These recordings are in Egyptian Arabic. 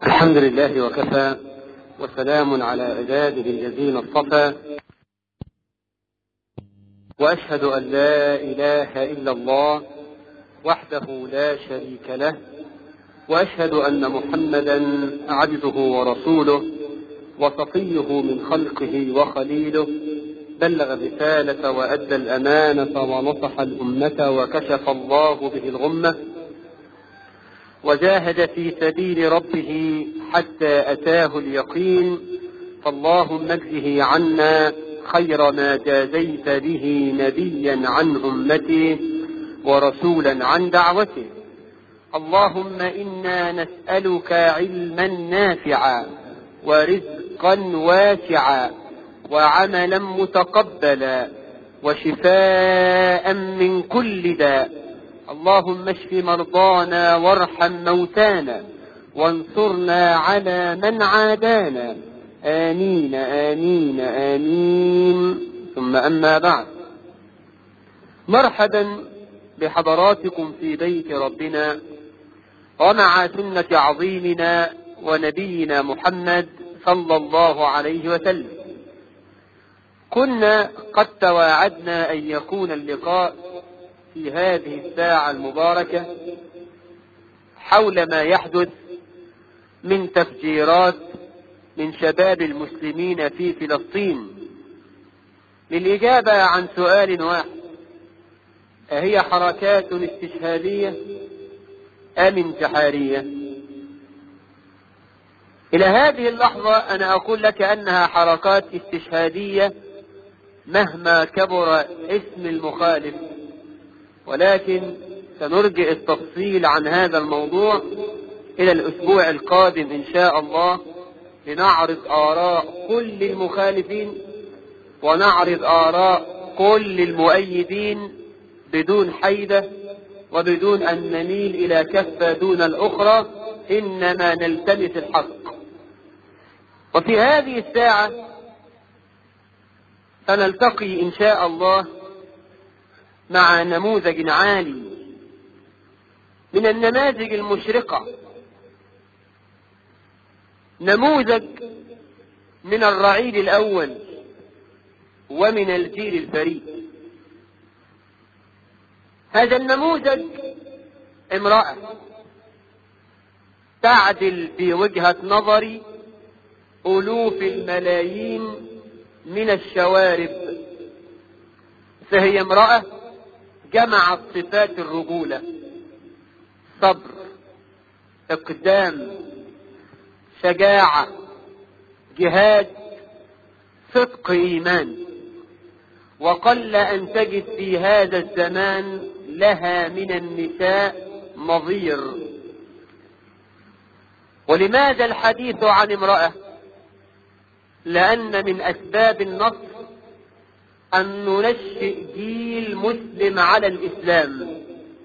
الحمد لله وكفى وسلام على عباده الذين اصطفى واشهد ان لا اله الا الله وحده لا شريك له واشهد ان محمدا عبده ورسوله وصفيه من خلقه وخليله بلغ الرساله وادى الامانه ونصح الامه وكشف الله به الغمه وجاهد في سبيل ربه حتى أتاه اليقين فاللهم اجزه عنا خير ما جازيت به نبيا عن أمته ورسولا عن دعوته اللهم إنا نسألك علما نافعا ورزقا واسعا وعملا متقبلا وشفاء من كل داء اللهم اشف مرضانا وارحم موتانا وانصرنا على من عادانا آمين آمين آمين ثم أما بعد مرحبا بحضراتكم في بيت ربنا ومع سنة عظيمنا ونبينا محمد صلى الله عليه وسلم كنا قد تواعدنا أن يكون اللقاء في هذه الساعة المباركة حول ما يحدث من تفجيرات من شباب المسلمين في فلسطين للإجابة عن سؤال واحد أهي حركات استشهادية أم انتحارية إلى هذه اللحظة أنا أقول لك أنها حركات استشهادية مهما كبر اسم المخالف ولكن سنرجئ التفصيل عن هذا الموضوع إلى الأسبوع القادم إن شاء الله لنعرض آراء كل المخالفين ونعرض آراء كل المؤيدين بدون حيدة وبدون أن نميل إلى كفة دون الأخرى إنما نلتمس الحق وفي هذه الساعة سنلتقي إن شاء الله مع نموذج عالي من النماذج المشرقة نموذج من الرعيل الأول ومن الجيل الفريد هذا النموذج امرأة تعدل في وجهة نظري ألوف الملايين من الشوارب فهي امرأة جمعت صفات الرجولة صبر اقدام شجاعة جهاد صدق ايمان وقل ان تجد في هذا الزمان لها من النساء نظير ولماذا الحديث عن امرأة لان من اسباب النصر أن ننشئ جيل مسلم على الإسلام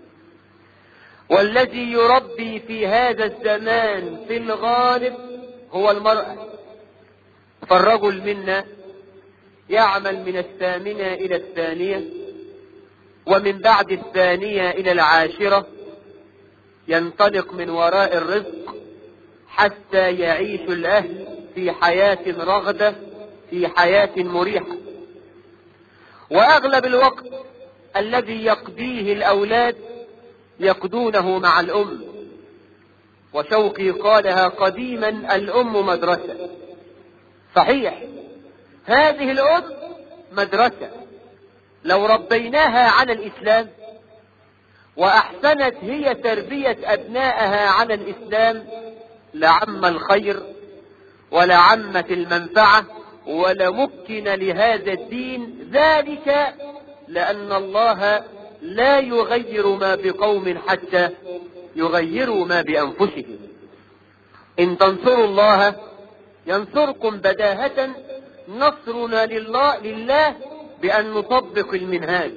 والذي يربي في هذا الزمان في الغالب هو المرأة فالرجل منا يعمل من الثامنة إلى الثانية ومن بعد الثانية إلى العاشرة ينطلق من وراء الرزق حتى يعيش الأهل في حياة رغدة في حياة مريحة وأغلب الوقت الذي يقضيه الأولاد يقضونه مع الأم وشوقي قالها قديما الأم مدرسة صحيح هذه الأم مدرسة لو ربيناها على الإسلام وأحسنت هي تربية أبنائها على الإسلام لعم الخير ولعمت المنفعة ولمكن لهذا الدين ذلك لأن الله لا يغير ما بقوم حتى يغيروا ما بأنفسهم إن تنصروا الله ينصركم بداهة نصرنا لله, لله بأن نطبق المنهاج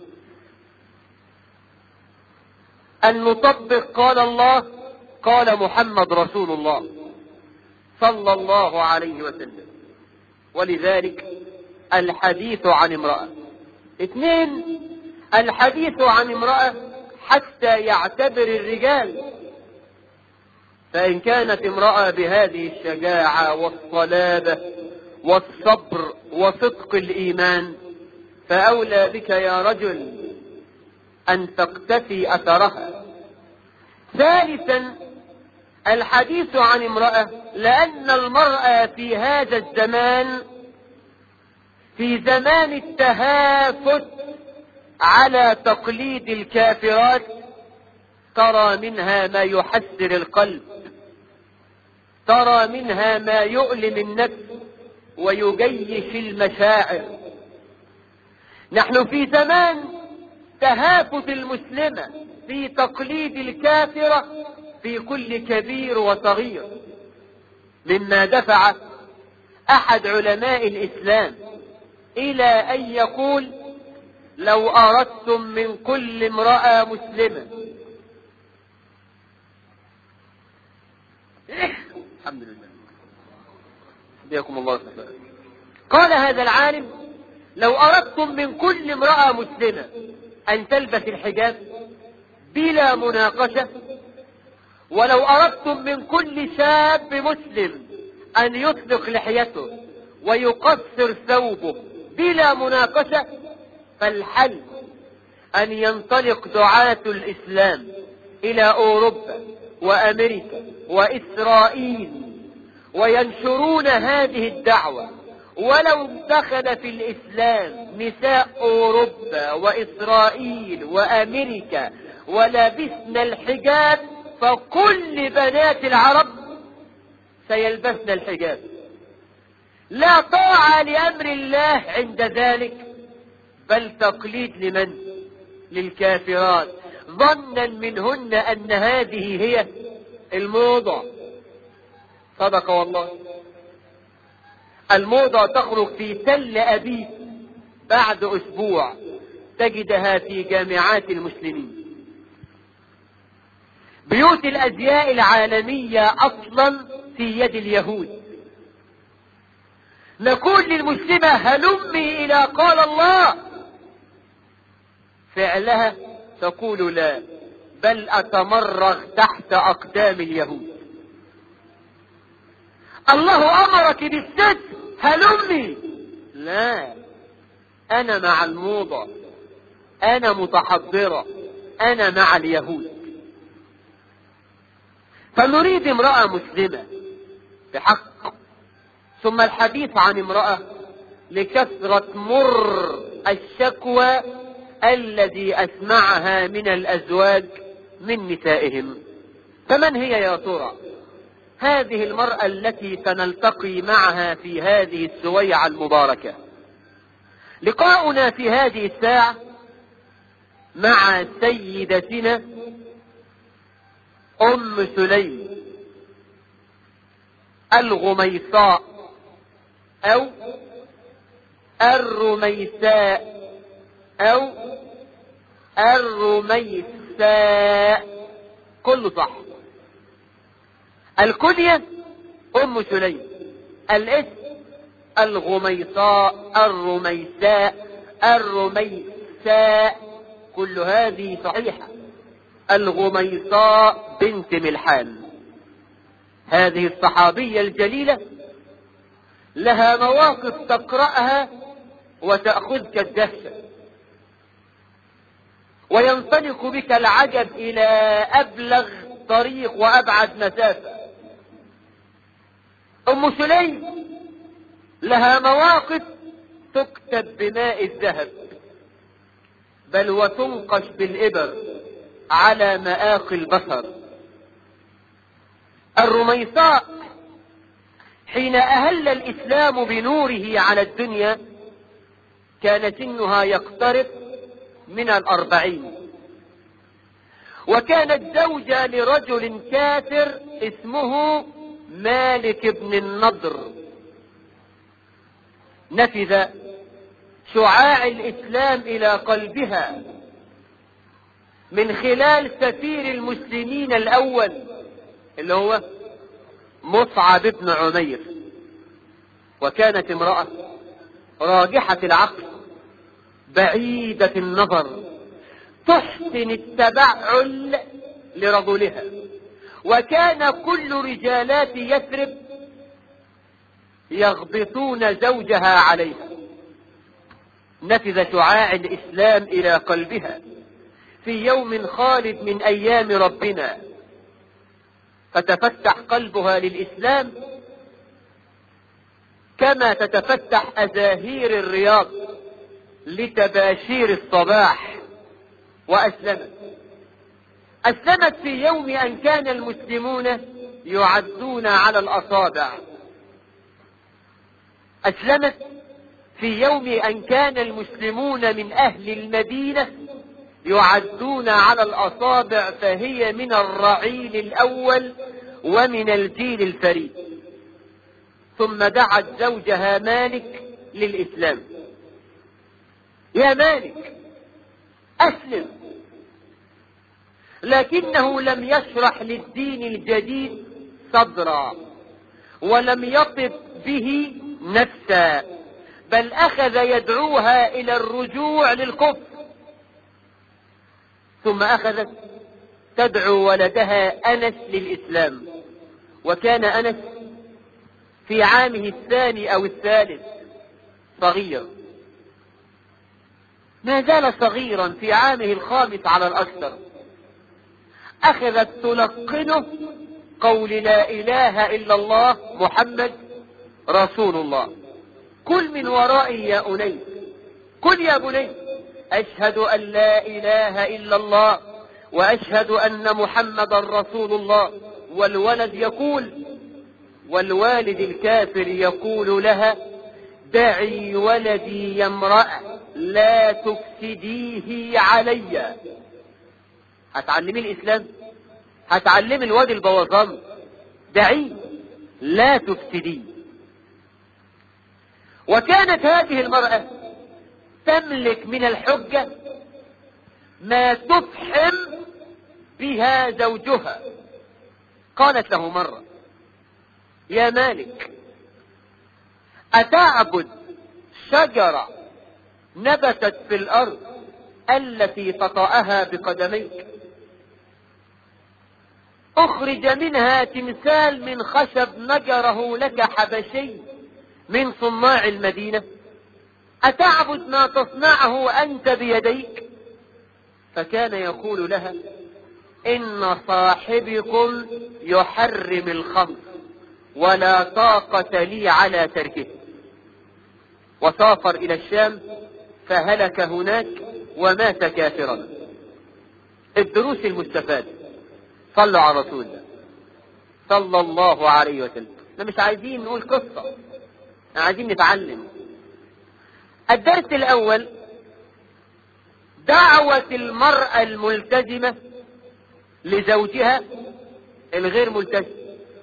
أن نطبق قال الله قال محمد رسول الله صلى الله عليه وسلم ولذلك الحديث عن امرأة اثنين الحديث عن امرأة حتى يعتبر الرجال فإن كانت امرأة بهذه الشجاعة والصلابة والصبر وصدق الإيمان فأولى بك يا رجل أن تقتفي أثرها ثالثا الحديث عن امرأة لأن المرأة في هذا الزمان في زمان التهافت على تقليد الكافرات ترى منها ما يحسر القلب ترى منها ما يؤلم النفس ويجيش المشاعر نحن في زمان تهافت المسلمة في تقليد الكافرة في كل كبير وصغير مما دفع أحد علماء الإسلام إلى أن يقول لو أردتم من كل امرأة مسلمة الحمد لله بيكم الله قال هذا العالم لو أردتم من كل امرأة مسلمة أن تلبس الحجاب بلا مناقشة ولو أردتم من كل شاب مسلم أن يطلق لحيته ويقصر ثوبه بلا مناقشة فالحل أن ينطلق دعاة الإسلام إلى أوروبا وأمريكا وإسرائيل وينشرون هذه الدعوة ولو دخل في الإسلام نساء أوروبا وإسرائيل وأمريكا ولبسن الحجاب فكل بنات العرب سيلبسن الحجاب لا طاعة لأمر الله عند ذلك بل تقليد لمن للكافرات ظنا منهن أن هذه هي الموضة صدق والله الموضة تخرج في تل أبيب بعد أسبوع تجدها في جامعات المسلمين بيوت الأزياء العالمية أصلا في يد اليهود نقول للمسلمة هلمي إلى قال الله فعلها تقول لا بل أتمرغ تحت أقدام اليهود الله أمرك بالستر هلمي لا أنا مع الموضة أنا متحضرة أنا مع اليهود فنريد امرأة مسلمة بحق ثم الحديث عن امرأة لكثرة مر الشكوى الذي أسمعها من الأزواج من نسائهم فمن هي يا ترى هذه المرأة التي سنلتقي معها في هذه السويعة المباركة لقاؤنا في هذه الساعة مع سيدتنا أم سليم الغميصاء أو الرميساء أو الرميساء كله صح الكلية أم سليم الاسم الغميصاء الرميساء الرميساء كل هذه صحيحة الغميصاء بنت ملحان هذه الصحابية الجليلة لها مواقف تقرأها وتأخذك الدهشة وينطلق بك العجب إلى أبلغ طريق وأبعد مسافة أم سليم لها مواقف تكتب بماء الذهب بل وتنقش بالإبر على مآقي البصر الرميصاء حين أهل الإسلام بنوره على الدنيا كان سنها يقترب من الأربعين وكانت زوجة لرجل كافر اسمه مالك بن النضر نفذ شعاع الإسلام إلى قلبها من خلال سفير المسلمين الأول اللي هو مصعب بن عمير وكانت امرأة راجحة العقل بعيدة النظر تحسن التبعل لرجلها وكان كل رجالات يثرب يغبطون زوجها عليها نفذ شعاع الإسلام إلى قلبها في يوم خالد من أيام ربنا فتفتح قلبها للإسلام كما تتفتح أزاهير الرياض لتباشير الصباح وأسلمت أسلمت في يوم أن كان المسلمون يعدون على الأصابع أسلمت في يوم أن كان المسلمون من أهل المدينة يعدون على الأصابع فهي من الرعيل الأول ومن الجيل الفريد ثم دعت زوجها مالك للإسلام يا مالك أسلم لكنه لم يشرح للدين الجديد صدرا ولم يطب به نفسا بل أخذ يدعوها إلى الرجوع للكفر ثم أخذت تدعو ولدها أنس للإسلام وكان أنس في عامه الثاني أو الثالث صغير ما زال صغيرا في عامه الخامس على الأكثر أخذت تلقنه قول لا إله إلا الله محمد رسول الله كل من ورائي يا أنيس كل يا بني أشهد أن لا إله إلا الله وأشهد أن محمد رسول الله والولد يقول والوالد الكافر يقول لها دعي ولدي يا امرأة لا تفسديه علي هتعلمي الإسلام هتعلمي الواد البوظان دعي لا تفسديه وكانت هذه المرأة تملك من الحجة ما تفحم بها زوجها قالت له مرة يا مالك أتعبد شجرة نبتت في الأرض التي تطأها بقدميك أخرج منها تمثال من خشب نجره لك حبشي من صناع المدينة أتعبد ما تصنعه أنت بيديك فكان يقول لها إن صاحبكم يحرم الخمر ولا طاقة لي على تركه وسافر إلى الشام فهلك هناك ومات كافرا الدروس المستفادة صلوا على رسول الله صلى الله عليه وسلم احنا مش عايزين نقول قصة احنا عايزين نتعلم الدرس الأول دعوة المرأة الملتزمة لزوجها الغير ملتزم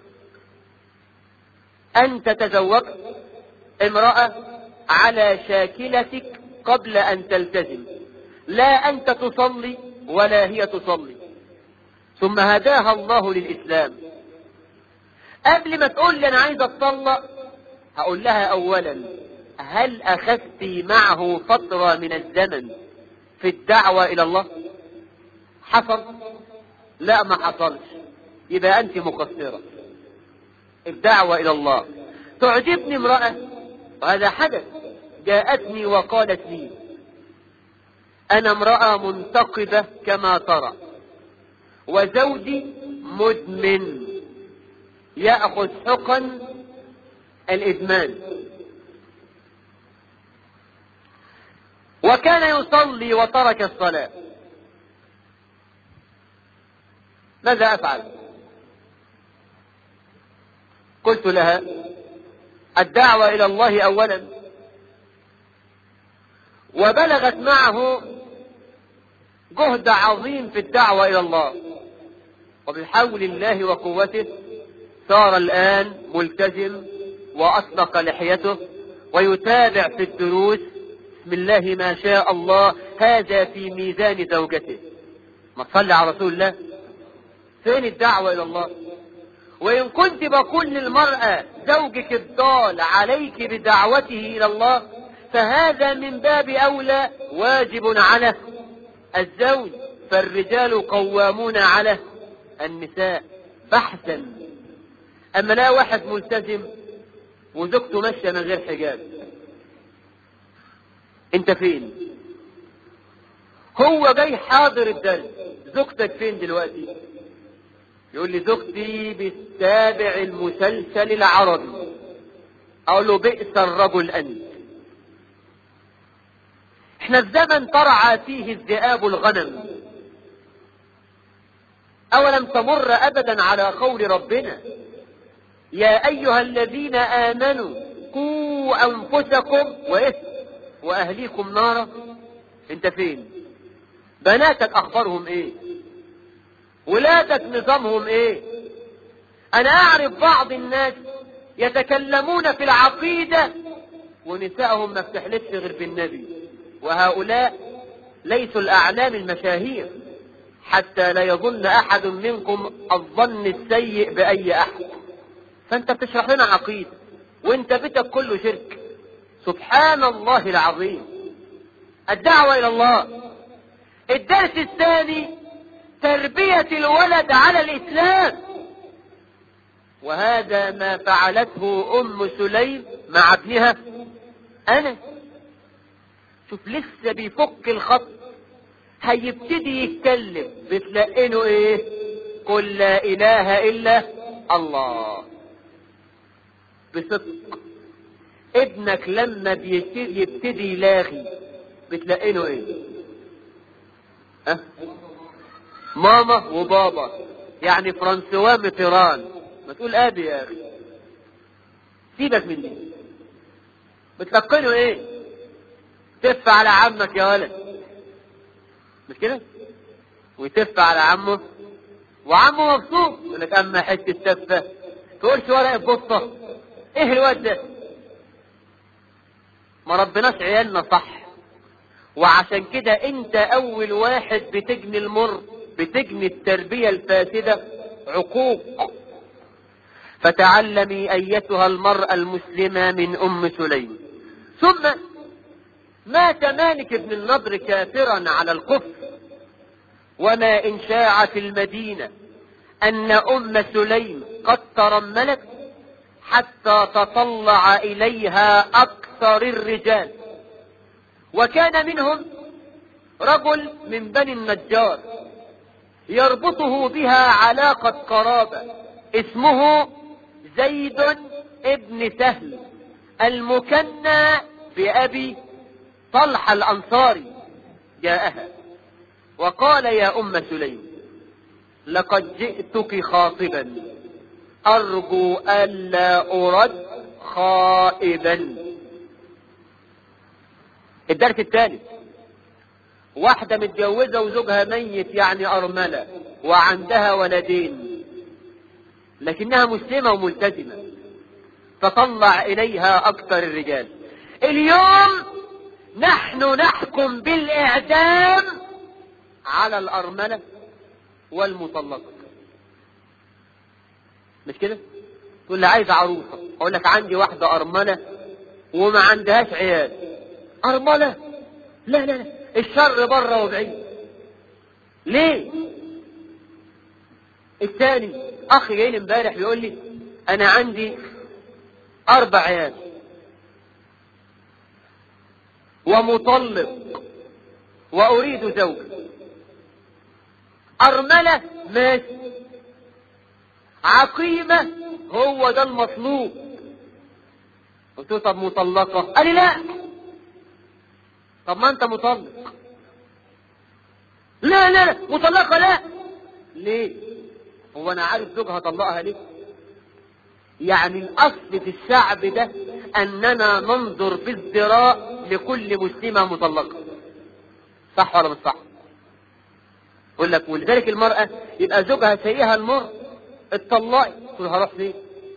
أن تتزوج امرأة على شاكلتك قبل أن تلتزم لا أنت تصلي ولا هي تصلي ثم هداها الله للإسلام قبل ما تقول لي أنا عايز أتطلق هقول لها أولا هل أخذت معه فترة من الزمن في الدعوة إلى الله حصل لا ما حصلش يبقى أنت مقصرة الدعوة إلى الله تعجبني امرأة وهذا حدث جاءتني وقالت لي أنا امرأة منتقبة كما ترى وزوجي مدمن يأخذ حقن الإدمان وكان يصلي وترك الصلاة ماذا أفعل قلت لها الدعوة إلى الله أولا وبلغت معه جهد عظيم في الدعوة إلى الله وبحول الله وقوته صار الآن ملتزم وأطلق لحيته ويتابع في الدروس بسم الله ما شاء الله هذا في ميزان زوجته ما تصلي على رسول الله فين الدعوة إلى الله وإن كنت بقول للمرأة زوجك الضال عليك بدعوته إلى الله فهذا من باب أولى واجب على الزوج فالرجال قوامون على النساء فاحسن اما لا واحد ملتزم وزوجته ماشيه من غير حجاب انت فين هو جاي حاضر الدرس زوجتك فين دلوقتي يقول لي زوجتي بتتابع المسلسل العربي اقول له بئس الرجل انت احنا في زمن ترعى فيه الذئاب الغنم اولم تمر ابدا على قول ربنا يا ايها الذين امنوا قوا انفسكم وايه واهليكم نارا انت فين بناتك اخبارهم ايه ولادك نظامهم ايه انا اعرف بعض الناس يتكلمون في العقيدة ونسائهم ما بتحلفش غير بالنبي وهؤلاء ليسوا الاعلام المشاهير حتى لا يظن احد منكم الظن السيء باي احد فانت بتشرح لنا عقيدة وانت بيتك كله شرك سبحان الله العظيم الدعوة الى الله الدرس الثاني تربية الولد على الاسلام وهذا ما فعلته ام سليم مع ابنها انا شوف لسه بيفك الخط هيبتدي يتكلم بتلاقينه ايه قل لا اله الا الله بصدق ابنك لما بيبتدي يبتدي يلاغي بتلاقينه ايه أه؟ ماما وبابا يعني فرانسوا ميتران ما تقول ابي يا اخي سيبك من دي بتلقنه ايه تف على عمك يا ولد مش كده ويتف على عمه وعمه مبسوط يقول لك اما حته تفه تقولش ورقه بطه ايه الواد ده ما ربناش عيالنا صح وعشان كده انت اول واحد بتجني المر بتجني التربية الفاسدة عقوق فتعلمي ايتها المرأة المسلمة من ام سليم ثم مات مالك بن النضر كافرا على الكفر وما ان شاع في المدينة ان ام سليم قد ترملت حتى تطلع اليها اكثر الرجال وكان منهم رجل من بني النجار يربطه بها علاقة قرابة اسمه زيد ابن سهل المكنى بأبي طلحة الأنصاري جاءها وقال يا أم سليم لقد جئتك خاطبا أرجو ألا أرد خائبا الدرس الثالث واحدة متجوزة وزوجها ميت يعني أرملة وعندها ولدين لكنها مسلمة وملتزمة فطلع إليها أكثر الرجال اليوم نحن نحكم بالإعدام على الأرملة والمطلقة مش كده تقول لي عايز عروسة اقول لك عندي واحدة ارملة وما عندهاش عيال ارملة لا لا لا الشر بره وبعيد ليه الثاني اخ جاي لي امبارح بيقول لي انا عندي اربع عيال ومطلق واريد زوج ارملة ماشي عقيمة هو ده المطلوب قلت له طب مطلقة قال لي لا طب ما انت مطلق لا لا لا مطلقة لا ليه هو انا عارف زوجها طلقها ليه يعني الاصل في الشعب ده اننا ننظر بازدراء لكل مسلمة مطلقة صح ولا مش صح يقول لك ولذلك المرأة يبقى زوجها سيئها المر اتطلقي تقول هروح فين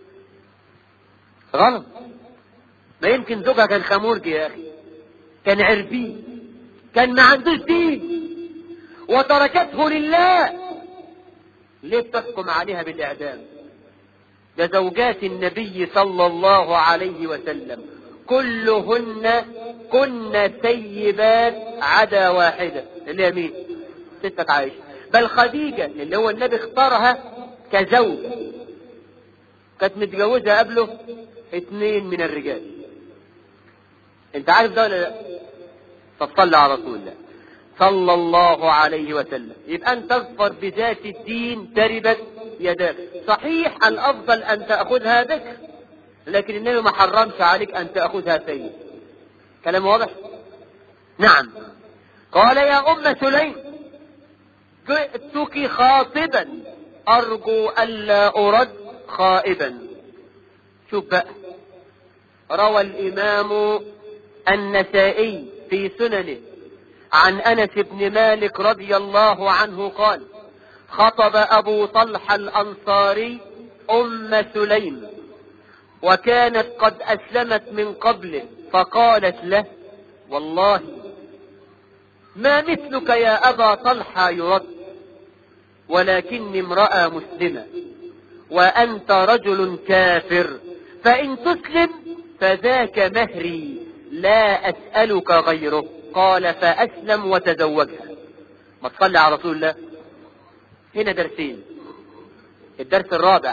غلط ما يمكن زوجها كان خمورجي يا اخي كان عربي كان ما عندوش دين وتركته لله ليه بتحكم عليها بالاعدام ده زوجات النبي صلى الله عليه وسلم كلهن كن سيبات عدا واحدة اللي هي مين ستة عائشة بل خديجة اللي هو النبي اختارها كزوج كانت متجوزة قبله اثنين من الرجال انت عارف ده ولا لا فصلى على رسول الله صلى الله عليه وسلم يبقى ان تظفر بذات الدين تربت يداك صحيح الافضل ان تأخذها بك لكن النبي ما حرمش عليك ان تأخذها سيد كلام واضح نعم قال يا ام سليم جئتك خاطبا ارجو الا ارد خائبا شوف بقى روى الامام النسائي في سننه عن انس بن مالك رضي الله عنه قال خطب ابو طلحه الانصاري ام سليم وكانت قد اسلمت من قبله فقالت له والله ما مثلك يا ابا طلحه يرد ولكني امراه مسلمه وانت رجل كافر فان تسلم فذاك مهري لا اسالك غيره قال فاسلم وتزوجها ما تصلي على رسول الله هنا درسين الدرس الرابع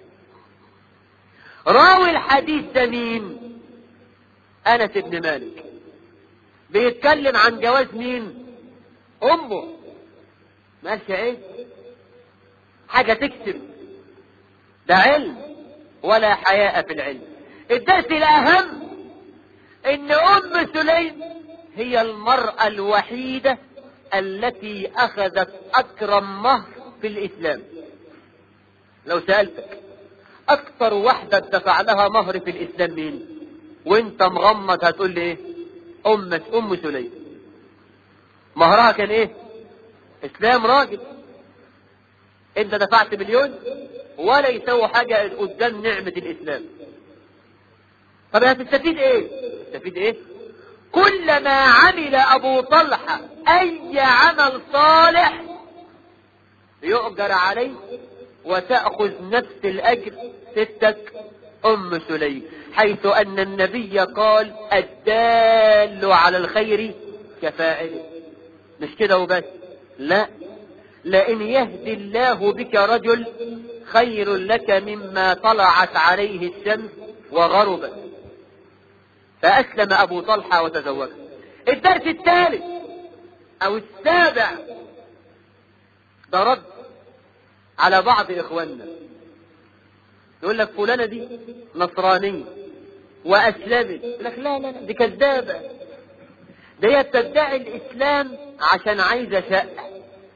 راوي الحديث ده مين انس بن مالك بيتكلم عن جواز مين امه ماشي ايه حاجة تكسب ده علم ولا حياء في العلم الدرس الاهم ان ام سليم هي المرأة الوحيدة التي اخذت اكرم مهر في الاسلام لو سألتك اكثر واحدة دفع لها مهر في الاسلام مين وانت مغمض هتقول لي ايه ام ام سليم مهرها كان ايه اسلام راجل انت دفعت مليون ولا يسوي حاجة قدام نعمة الاسلام طب هتستفيد ايه تستفيد ايه كلما عمل ابو طلحة اي عمل صالح يؤجر عليه وتأخذ نفس الاجر ستك ام سليم حيث ان النبي قال الدال على الخير كفاعله مش كده وبس لا لئن يهدي الله بك رجل خير لك مما طلعت عليه الشمس وغربت فأسلم أبو طلحة وتزوج الدرس الثالث أو السابع ده رد على بعض إخواننا يقول لك فلانة دي نصرانية وأسلمت يقول لك لا لا لا دي كذابة ده هي بتدعي الإسلام عشان عايزة شقة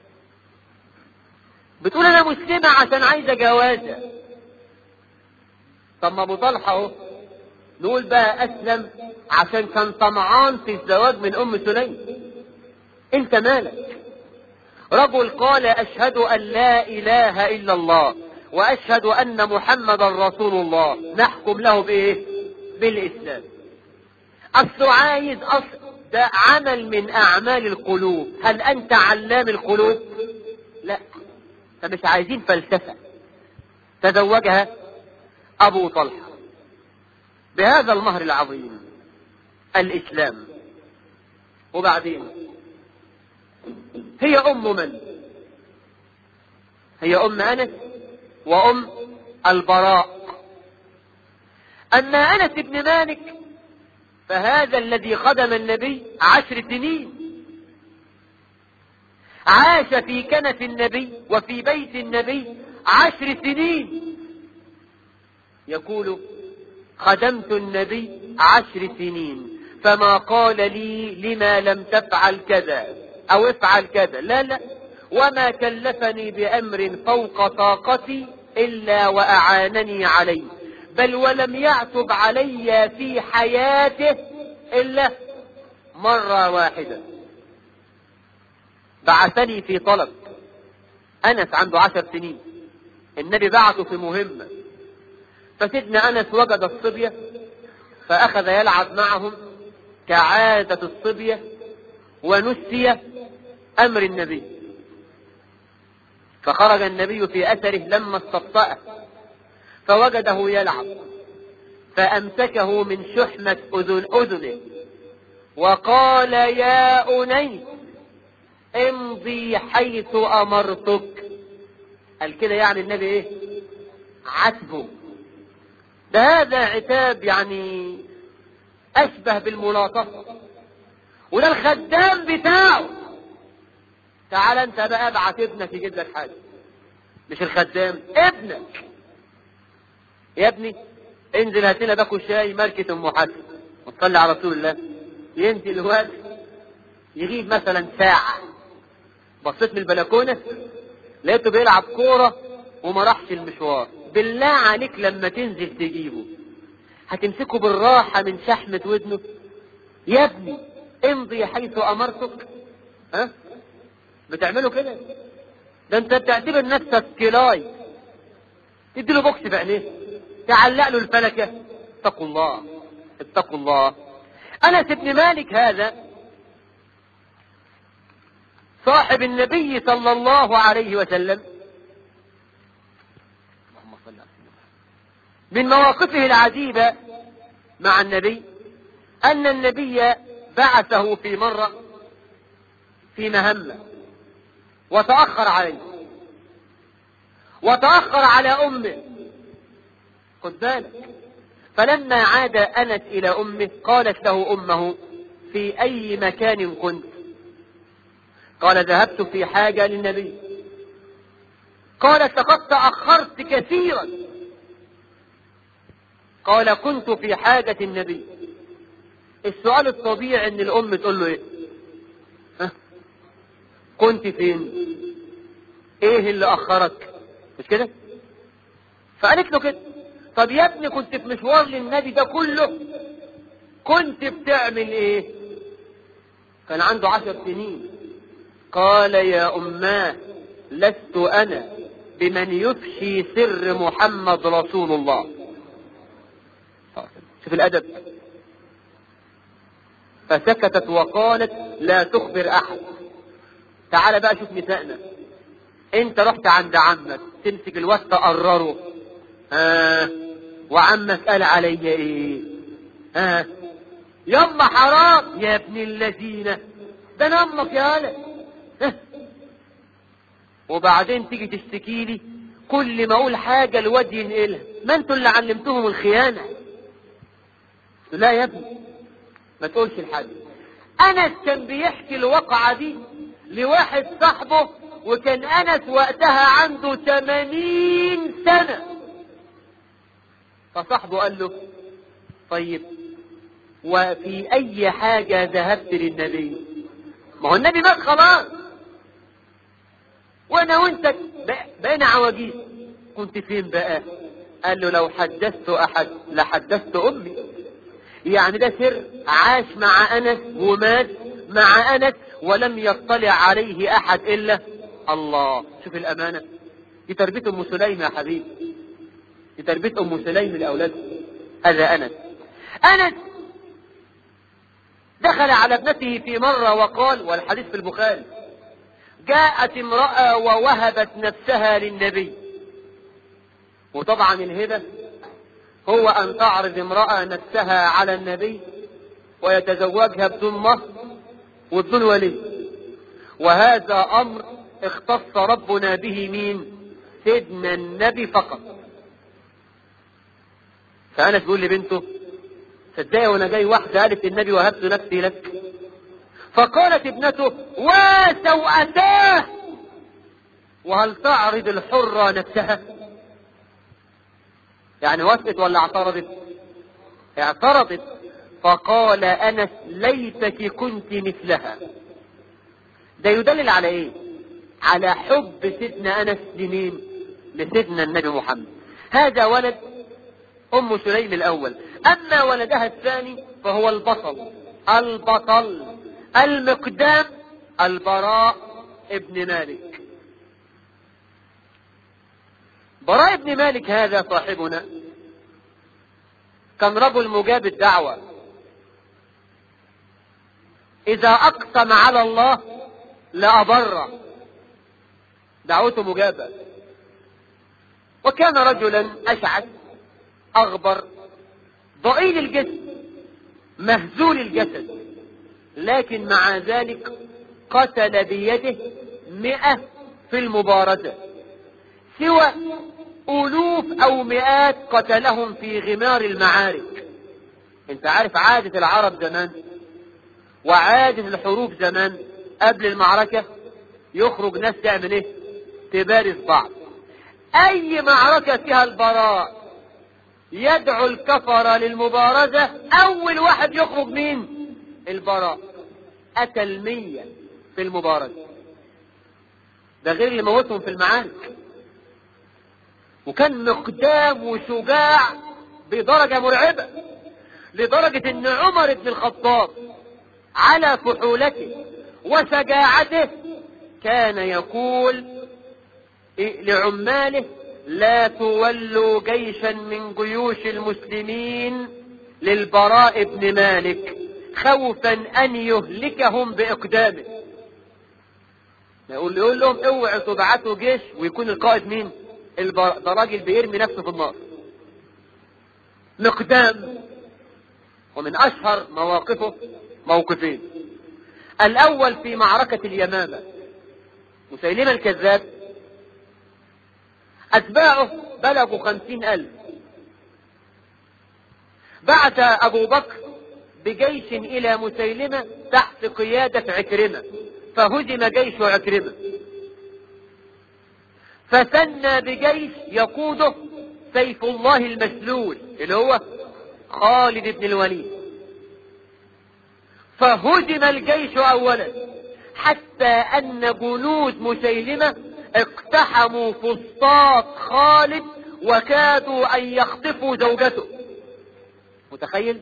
بتقول أنا مسلمة عشان عايزة جوازة طب ما أبو طلحة أهو نقول بقى أسلم عشان كان طمعان في الزواج من أم سليم أنت مالك رجل قال أشهد أن لا إله إلا الله وأشهد أن محمد رسول الله نحكم له بإيه بالإسلام أصل عايز أصل ده عمل من أعمال القلوب هل أنت علام القلوب لا فمش عايزين فلسفة تزوجها أبو طلحة بهذا المهر العظيم الإسلام وبعدين هي أم من هي أم أنس وأم البراء أما أنس بن مالك فهذا الذي خدم النبي عشر سنين عاش في كنف النبي وفي بيت النبي عشر سنين يقول خدمت النبي عشر سنين فما قال لي لما لم تفعل كذا او افعل كذا لا لا وما كلفني بامر فوق طاقتي الا واعانني عليه بل ولم يعتب علي في حياته الا مرة واحدة بعثني في طلب انس عنده عشر سنين النبي بعثه في مهمة فسيدنا انس وجد الصبية فاخذ يلعب معهم كعادة الصبية ونسي امر النبي فخرج النبي في اثره لما استبطأه فوجده يلعب فامسكه من شحمة اذن اذنه وقال يا انيس امضي حيث امرتك قال كده يعني النبي ايه عاتبه ده هذا عتاب يعني اشبه بالملاطفة وده الخدام بتاعه تعال انت بقى ابعت ابنك يجيب لك حاجة مش الخدام ابنك يا ابني انزل هات لنا باكو شاي ماركة ام حسن وتصلي على رسول الله ينزل الواد يغيب مثلا ساعة بصيت من البلكونة لقيته بيلعب كورة وما راحش المشوار بالله عليك لما تنزل تجيبه هتمسكه بالراحة من شحمة ودنه يا ابني امضي حيث امرتك ها بتعملوا كده ده انت بتعتبر نفسك كلاي تدي له بوكس في عينيه تعلق له الفلكة اتقوا الله اتقوا الله انس بن مالك هذا صاحب النبي صلى الله عليه وسلم اللهم صل على من مواقفه العجيبة مع النبي أن النبي بعثه في مرة في مهمة وتأخر عليه وتأخر على أمه خد بالك فلما عاد أنس إلى أمه قالت له أمه في أي مكان كنت قال ذهبت في حاجة للنبي قالت لقد تأخرت كثيرا قال كنت في حاجة النبي السؤال الطبيعي ان الام تقول له ايه ها؟ كنت فين ايه اللي اخرك مش كده فقالت له كده طب يا ابني كنت في مشوار للنبي ده كله كنت بتعمل ايه كان عنده عشر سنين قال يا اماه لست انا بمن يفشي سر محمد رسول الله شوف الادب فسكتت وقالت لا تخبر احد تعال بقى شوف نسائنا انت رحت عند عمك تمسك الواد تقرره ها وعمك قال عليا ايه ها يما حرام يا ابن الذين ده انا امك يا هلا وبعدين تيجي تشتكي لي كل ما اقول حاجه الواد ينقلها ما انتوا اللي علمتهم الخيانه لا يا ابني ما تقولش لحد انس كان بيحكي الواقعه دي لواحد صاحبه وكان انس وقتها عنده 80 سنه فصاحبه قال له طيب وفي اي حاجه ذهبت للنبي ما هو النبي مات خلاص وانا وانت بقينا عواجيز كنت فين بقى قال له لو حدثت احد لحدثت امي يعني ده سر عاش مع انس ومات مع انس ولم يطلع عليه احد الا الله شوف الامانه دي تربيه ام سليم يا حبيبي دي تربيه ام سليم لاولادها هذا انس انس دخل على ابنته في مره وقال والحديث في البخاري جاءت امراه ووهبت نفسها للنبي وطبعا الهبه هو أن تعرض امرأة نفسها على النبي ويتزوجها بدون مهر وبدون ولي وهذا أمر اختص ربنا به مين سيدنا النبي فقط فأنس بيقول لبنته صدقني وانا جاي واحدة قالت النبي وهبت نفسي لك فقالت ابنته وسوأتاه وهل تعرض الحرة نفسها يعني وافقت ولا اعترضت اعترضت فقال انس ليتك كنت مثلها ده يدلل على ايه على حب سيدنا انس لمين لسيدنا النبي محمد هذا ولد ام سليم الاول اما ولدها الثاني فهو البطل البطل المقدام البراء ابن مالك براء بن مالك هذا صاحبنا كان رجل مجاب الدعوة إذا أقسم على الله لأبر دعوته مجابة وكان رجلا أشعث أغبر ضئيل الجسم مهزول الجسد لكن مع ذلك قتل بيده مئة في المبارزة سوى ألوف أو مئات قتلهم في غمار المعارك انت عارف عادة العرب زمان وعادة الحروب زمان قبل المعركة يخرج ناس تعمل ايه تبارز بعض اي معركة فيها البراء يدعو الكفر للمبارزة اول واحد يخرج مين البراء قتل مية في المبارزة ده غير اللي موتهم في المعارك وكان مقدام وشجاع بدرجة مرعبة لدرجة ان عمر بن الخطاب على فحولته وشجاعته كان يقول لعماله لا تولوا جيشا من جيوش المسلمين للبراء بن مالك خوفا ان يهلكهم باقدامه يقول يقول لهم اوعوا تبعتوا جيش ويكون القائد مين البراء ده راجل بيرمي نفسه في النار مقدام ومن اشهر مواقفه موقفين الاول في معركة اليمامة مسيلمة الكذاب اتباعه بلغوا خمسين الف بعث ابو بكر بجيش الى مسيلمة تحت قيادة عكرمة فهزم جيش عكرمة فثنى بجيش يقوده سيف الله المسلول اللي هو خالد بن الوليد فهزم الجيش اولا حتى ان جنود مسيلمة اقتحموا فسطاط خالد وكادوا ان يخطفوا زوجته متخيل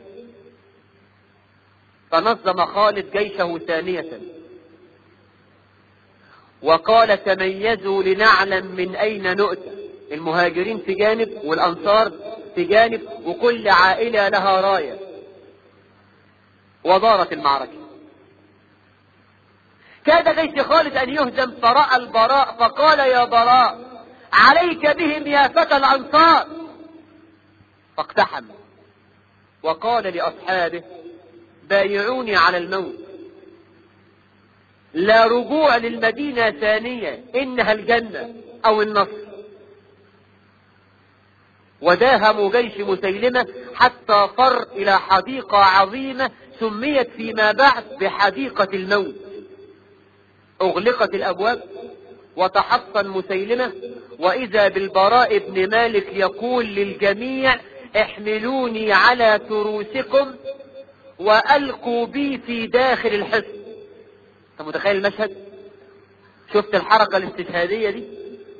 فنظم خالد جيشه ثانية وقال تميزوا لنعلم من اين نؤتى المهاجرين في جانب والانصار في جانب وكل عائلة لها راية ودارت المعركة كاد جيش خالد ان يهزم فرأى البراء فقال يا براء عليك بهم يا فتى الانصار فاقتحم وقال لاصحابه بايعوني على الموت لا رجوع للمدينة ثانية انها الجنة او النصر وداهموا جيش مسيلمة حتى فر الى حديقة عظيمة سميت فيما بعد بحديقة الموت اغلقت الابواب وتحصن مسيلمة واذا بالبراء بن مالك يقول للجميع احملوني على تروسكم والقوا بي في داخل الحصن انت متخيل المشهد شفت الحركة الاستشهادية دي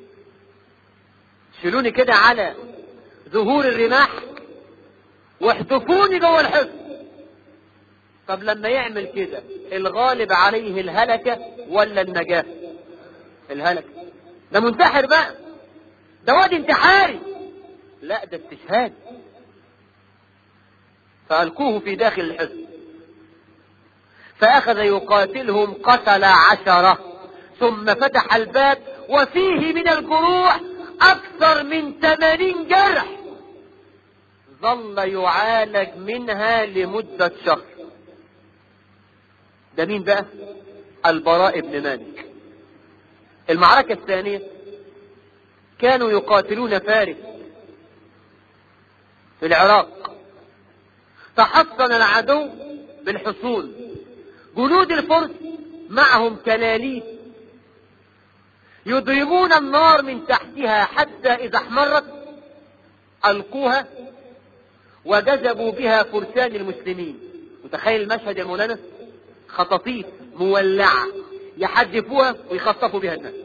شيلوني كده على ظهور الرماح واحذفوني جوه الحصن طب لما يعمل كده الغالب عليه الهلكة ولا النجاة الهلكة ده منتحر بقى ده واد انتحاري لا ده استشهاد فألقوه في داخل الحصن فأخذ يقاتلهم قتل عشرة ثم فتح الباب وفيه من الجروح أكثر من ثمانين جرح ظل يعالج منها لمدة شهر ده مين بقى البراء بن مالك المعركة الثانية كانوا يقاتلون فارس في العراق تحصن العدو بالحصون جنود الفرس معهم كلاليب يضربون النار من تحتها حتى إذا احمرت ألقوها وجذبوا بها فرسان المسلمين متخيل المشهد يا مولانا خطاطيف مولعة يحدفوها ويخطفوا بها الناس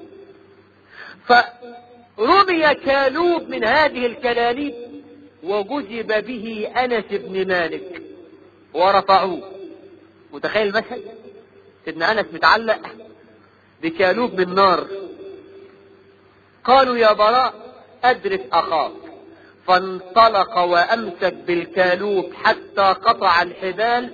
فرمي كالوب من هذه الكلاليب وجذب به أنس بن مالك ورفعوه متخيل المشهد سيدنا أنس متعلق بكالوب من نار قالوا يا براء أدرك أخاك فانطلق وأمسك بالكالوب حتى قطع الحبال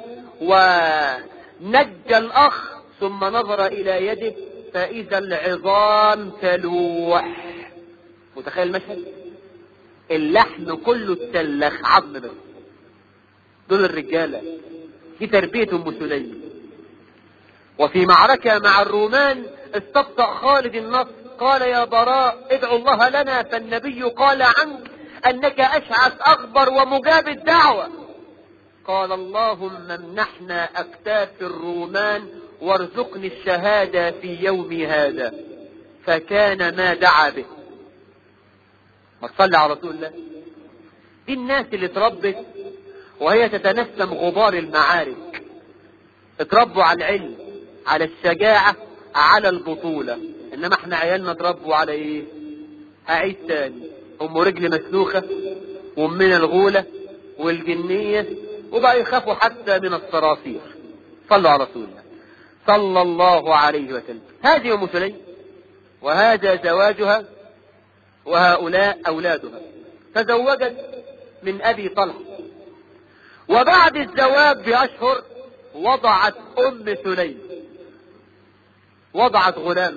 ونجى الأخ ثم نظر إلى يده فإذا العظام تلوح متخيل المشهد اللحم كله اتسلخ عظم بس دول الرجالة دي تربية أم سليم وفي معركة مع الرومان استبطأ خالد النصر فقال يا براء ادعو الله لنا فالنبي قال عنك أنك أشعث أخبر ومجاب الدعوة قال اللهم امنحنا أكتاف الرومان وارزقني الشهادة في يومي هذا فكان ما دعا به ما تصلي على رسول الله دي الناس اللي اتربت وهي تتنسم غبار المعارك اتربوا على العلم على الشجاعة على البطولة انما احنا عيالنا اتربوا على ايه هعيد تاني ام رجل مسلوخة وامنا الغولة والجنية وبقى يخافوا حتى من الصراصير صلوا على رسول الله صلى الله عليه وسلم هذه ام سليم وهذا زواجها وهؤلاء اولادها تزوجت من ابي طلحه وبعد الزواج باشهر وضعت ام سليم وضعت غلام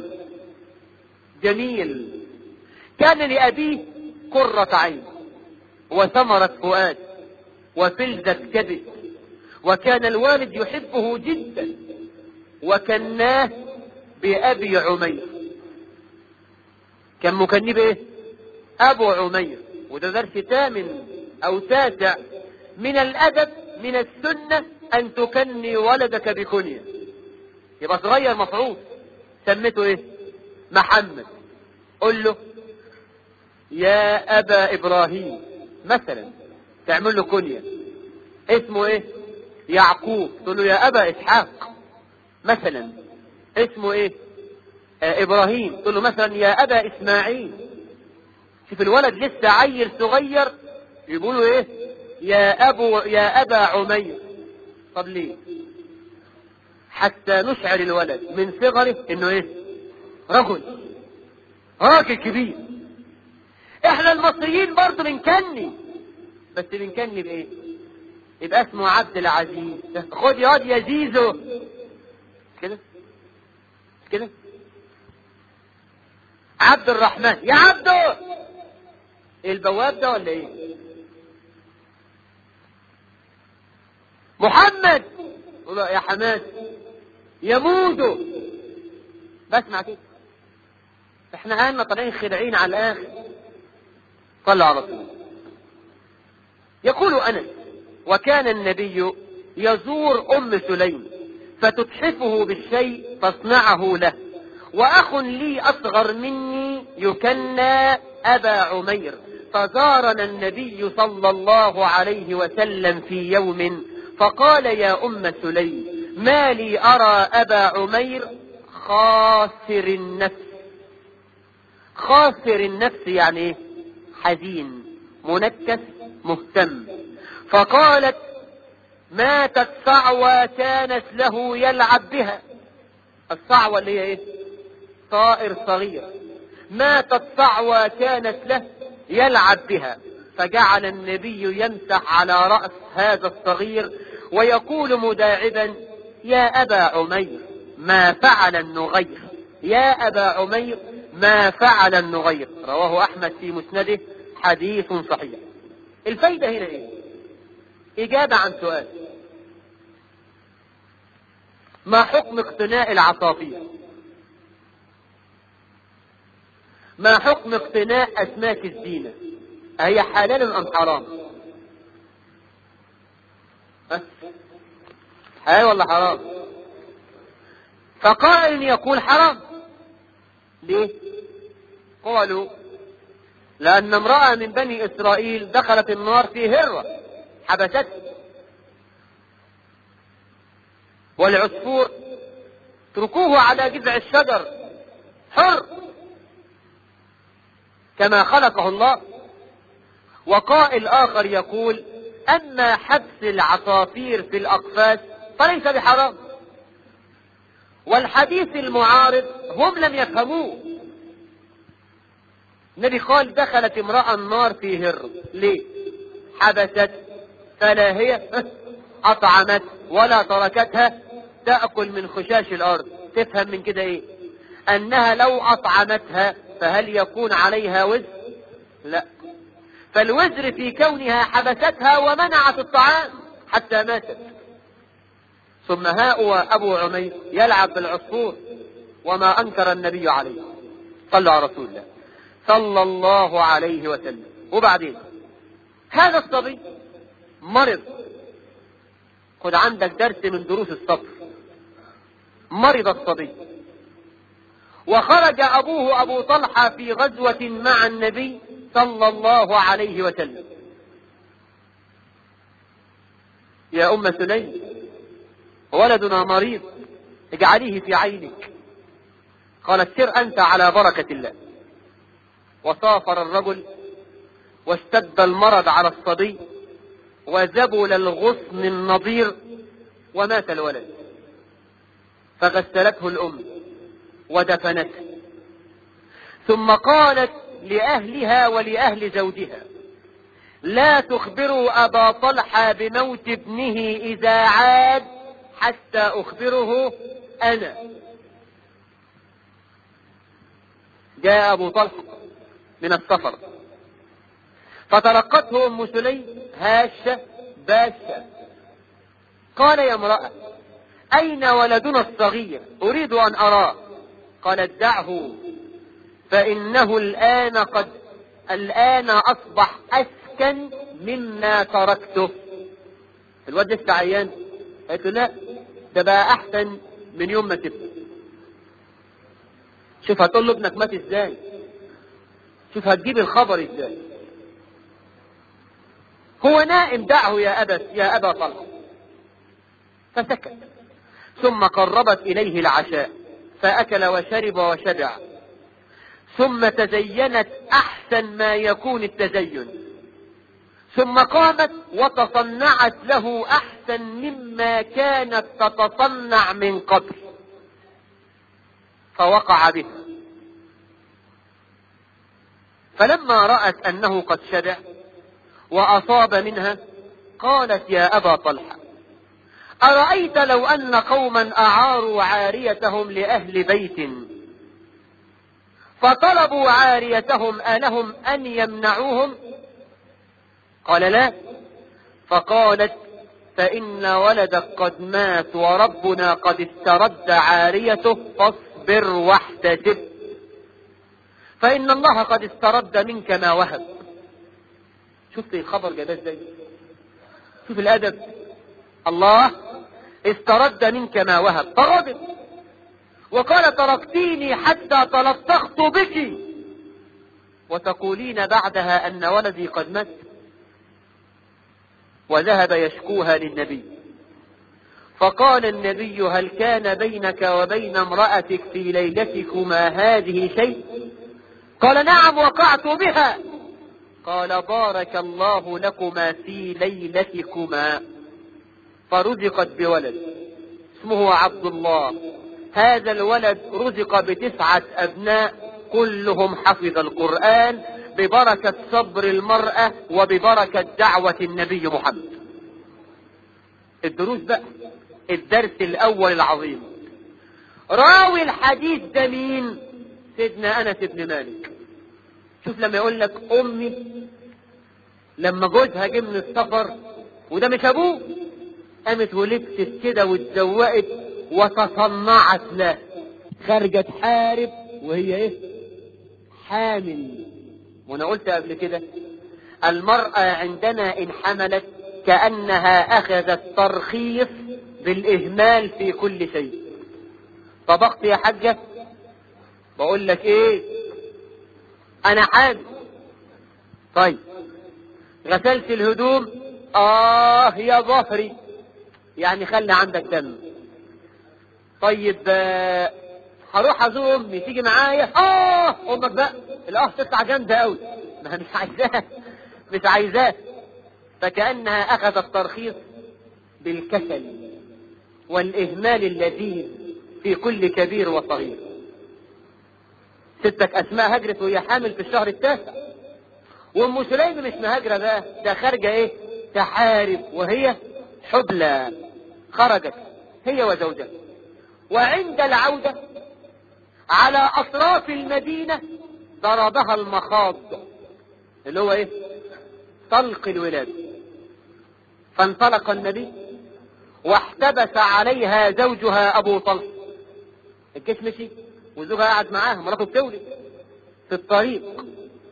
جميل كان لابيه قرة عين وثمرة فؤاد وفلذة كبد وكان الوالد يحبه جدا وكناه بأبي عمير كان مكنيه بايه ابو عمير وده درس ثامن او تاسع من الادب من السنة ان تكني ولدك بكنية يبقى صغير مفعول سميته ايه محمد قل له يا ابا ابراهيم مثلا تعمل له كنية اسمه ايه يعقوب تقول له يا ابا اسحاق مثلا اسمه ايه آه ابراهيم تقول له مثلا يا ابا اسماعيل شوف الولد لسه عيل صغير يقولوا ايه يا ابو يا ابا عمير طب ليه حتى نشعر الولد من صغره انه ايه رجل راجل كبير احنا المصريين برضه بنكني بس بنكني بايه يبقى اسمه عبد العزيز خد ياض يا زيزو كده كده عبد الرحمن يا عبده البواب ده ولا ايه محمد يا حماد يا مودو بسمع كده احنا قالنا طالعين خدعين على الاخر صلى على رسول يقول انس وكان النبي يزور ام سليم فتتحفه بالشيء تصنعه له واخ لي اصغر مني يكنى ابا عمير فزارنا النبي صلى الله عليه وسلم في يوم فقال يا ام سليم ما لي ارى ابا عمير خاسر النفس خاسر النفس يعني ايه حزين منكس مهتم فقالت ماتت صعوى كانت له يلعب بها الصعوى اللي هي ايه طائر صغير ماتت صعوى كانت له يلعب بها فجعل النبي يمسح على رأس هذا الصغير ويقول مداعبا يا أبا عمير ما فعل النغير يا أبا عمير ما فعل النغير رواه أحمد في مسنده حديث صحيح الفايدة هنا ايه إجابة عن سؤال ما حكم اقتناء العصافير ما حكم اقتناء أسماك الزينة أهي حلال أم حرام أه؟ حلال ولا حرام فقائل يقول حرام ليه قالوا لأن امرأة من بني إسرائيل دخلت النار في هرة حبست والعصفور اتركوه على جذع الشجر حر كما خلقه الله وقائل آخر يقول أما حبس العصافير في الأقفاص فليس بحرام والحديث المعارض هم لم يفهموه النبي قال دخلت امرأة النار في هر ليه حبست فلا هي أطعمت ولا تركتها تأكل من خشاش الأرض تفهم من كده إيه أنها لو أطعمتها فهل يكون عليها وزر لا فالوزر في كونها حبستها ومنعت الطعام حتى ماتت ثم هاء أبو عمير يلعب بالعصفور وما أنكر النبي عليه صلوا على رسول الله صلى الله عليه وسلم وبعدين هذا الصبي مرض خد عندك درس من دروس الصبر مرض الصبي وخرج أبوه أبو طلحة في غزوة مع النبي صلى الله عليه وسلم يا أم سليم ولدنا مريض اجعليه في عينك قالت سر أنت على بركة الله وسافر الرجل واشتد المرض على الصبي وذبل الغصن النضير ومات الولد فغسلته الأم ودفنته ثم قالت لأهلها ولأهل زوجها لا تخبروا أبا طلحة بموت ابنه إذا عاد حتى أخبره أنا جاء أبو طلحة من السفر فتلقته أم سليم هاشة باشة قال يا امرأة أين ولدنا الصغير أريد أن أراه قالت دعه فإنه الآن قد الآن أصبح أسكن مما تركته الواد لسه عيان قالت له لا ده بقى أحسن من يوم ما سبته شوف هتقول له ابنك مات ازاي شوف هتجيب الخبر ازاي هو نائم دعه يا أبا يا أبا طلحة فسكت ثم قربت إليه العشاء فأكل وشرب وشبع ثم تزينت أحسن ما يكون التزين ثم قامت وتصنعت له أحسن مما كانت تتصنع من قبل فوقع به فلما رأت أنه قد شبع وأصاب منها قالت يا أبا طلحة أرأيت لو أن قوما أعاروا عاريتهم لأهل بيت فطلبوا عاريتهم ألهم أن يمنعوهم قال لا فقالت فإن ولدك قد مات وربنا قد استرد عاريته فاصبر واحتسب فإن الله قد استرد منك ما وهب شفت الخبر جابه ازاي شوف الأدب الله استرد منك ما وهب فغضب وقال تركتيني حتى تلطخت بك وتقولين بعدها أن ولدي قد مات وذهب يشكوها للنبي فقال النبي هل كان بينك وبين امرأتك في ليلتكما هذه شيء قال نعم وقعت بها قال بارك الله لكما في ليلتكما فرزقت بولد اسمه عبد الله هذا الولد رزق بتسعة أبناء كلهم حفظ القرآن ببركة صبر المرأة وببركة دعوة النبي محمد الدروس بقى الدرس الأول العظيم راوي الحديث ده مين سيدنا أنس بن مالك شوف لما يقول لك أمي لما جوزها جه من السفر وده مش أبوه قامت ولبست كده واتزوقت وتصنعت له خارجة تحارب وهي ايه حامل وانا قلت قبل كده المرأة عندنا ان حملت كأنها اخذت ترخيص بالاهمال في كل شيء طبقت يا حاجة بقول لك ايه انا حامل طيب غسلت الهدوم اه يا ظهري يعني خلي عندك دم طيب آه، هروح ازور امي تيجي معايا اه امك بقى الاه تطلع جامده قوي ما مش عايزاه مش عايزاه فكانها اخذت ترخيص بالكسل والاهمال اللذيذ في كل كبير وصغير ستك اسماء هجرت وهي حامل في الشهر التاسع وام سليم مش مهاجره بقى ده خارجه ايه تحارب وهي حبلى خرجت هي وزوجها وعند العودة على أطراف المدينة ضربها المخاض اللي هو ايه طلق الولاد فانطلق النبي واحتبس عليها زوجها ابو طلق الجيش مشي وزوجها قاعد معاها مراته بتولد في الطريق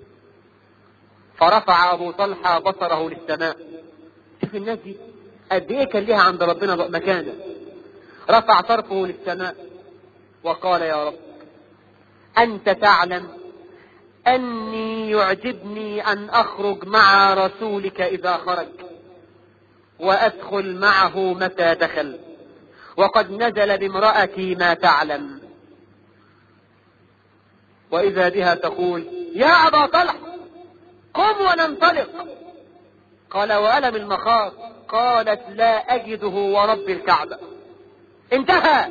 فرفع أبو طلحة بصره للسماء شوف الناس دي قد إيه كان ليها عند ربنا مكانة رفع طرفه للسماء وقال يا رب أنت تعلم أني يعجبني أن أخرج مع رسولك إذا خرج وأدخل معه متى دخل وقد نزل بامرأتي ما تعلم وإذا بها تقول يا أبا طلح قم وننطلق قال وألم المخاض قالت لا أجده ورب الكعبة انتهى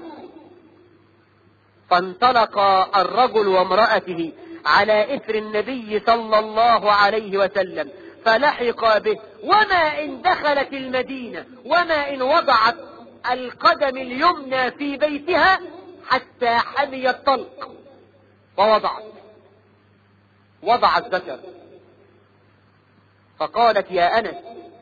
فانطلق الرجل وامرأته على إثر النبي صلى الله عليه وسلم فلحق به وما إن دخلت المدينة وما إن وضعت القدم اليمنى في بيتها حتى حمي الطلق ووضعت وضع الذكر فقالت يا أنس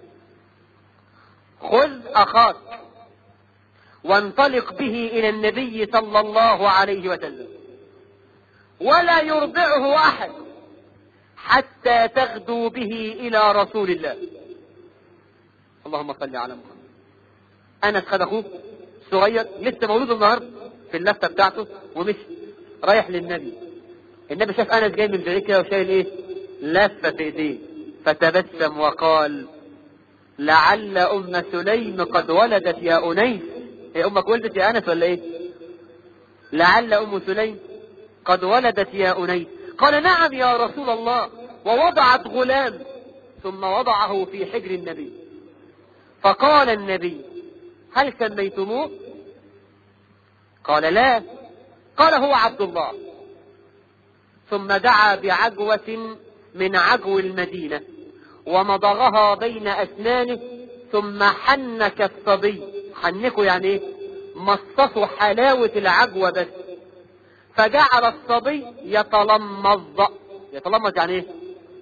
خذ أخاك وانطلق به إلى النبي صلى الله عليه وسلم ولا يرضعه أحد حتى تغدو به إلى رسول الله اللهم صل على محمد أنس خد أخوه صغير لسه مولود النهارده في اللفة بتاعته ومشي رايح للنبي النبي شاف أنس جاي من بعيد كده وشايل إيه لفة في إيديه فتبسم وقال لعل أم سليم قد ولدت يا أنيس هي أمك ولدت يا أنس ولا إيه لعل أم سليم قد ولدت يا أنيس قال نعم يا رسول الله ووضعت غلام ثم وضعه في حجر النبي فقال النبي هل سميتموه قال لا قال هو عبد الله ثم دعا بعجوة من عجو المدينة ومضغها بين أسنانه ثم حنك الصبي حنكه يعني ايه مصصوا حلاوة العجوة بس فجعل الصبي يتلمظ يتلمظ يعني ايه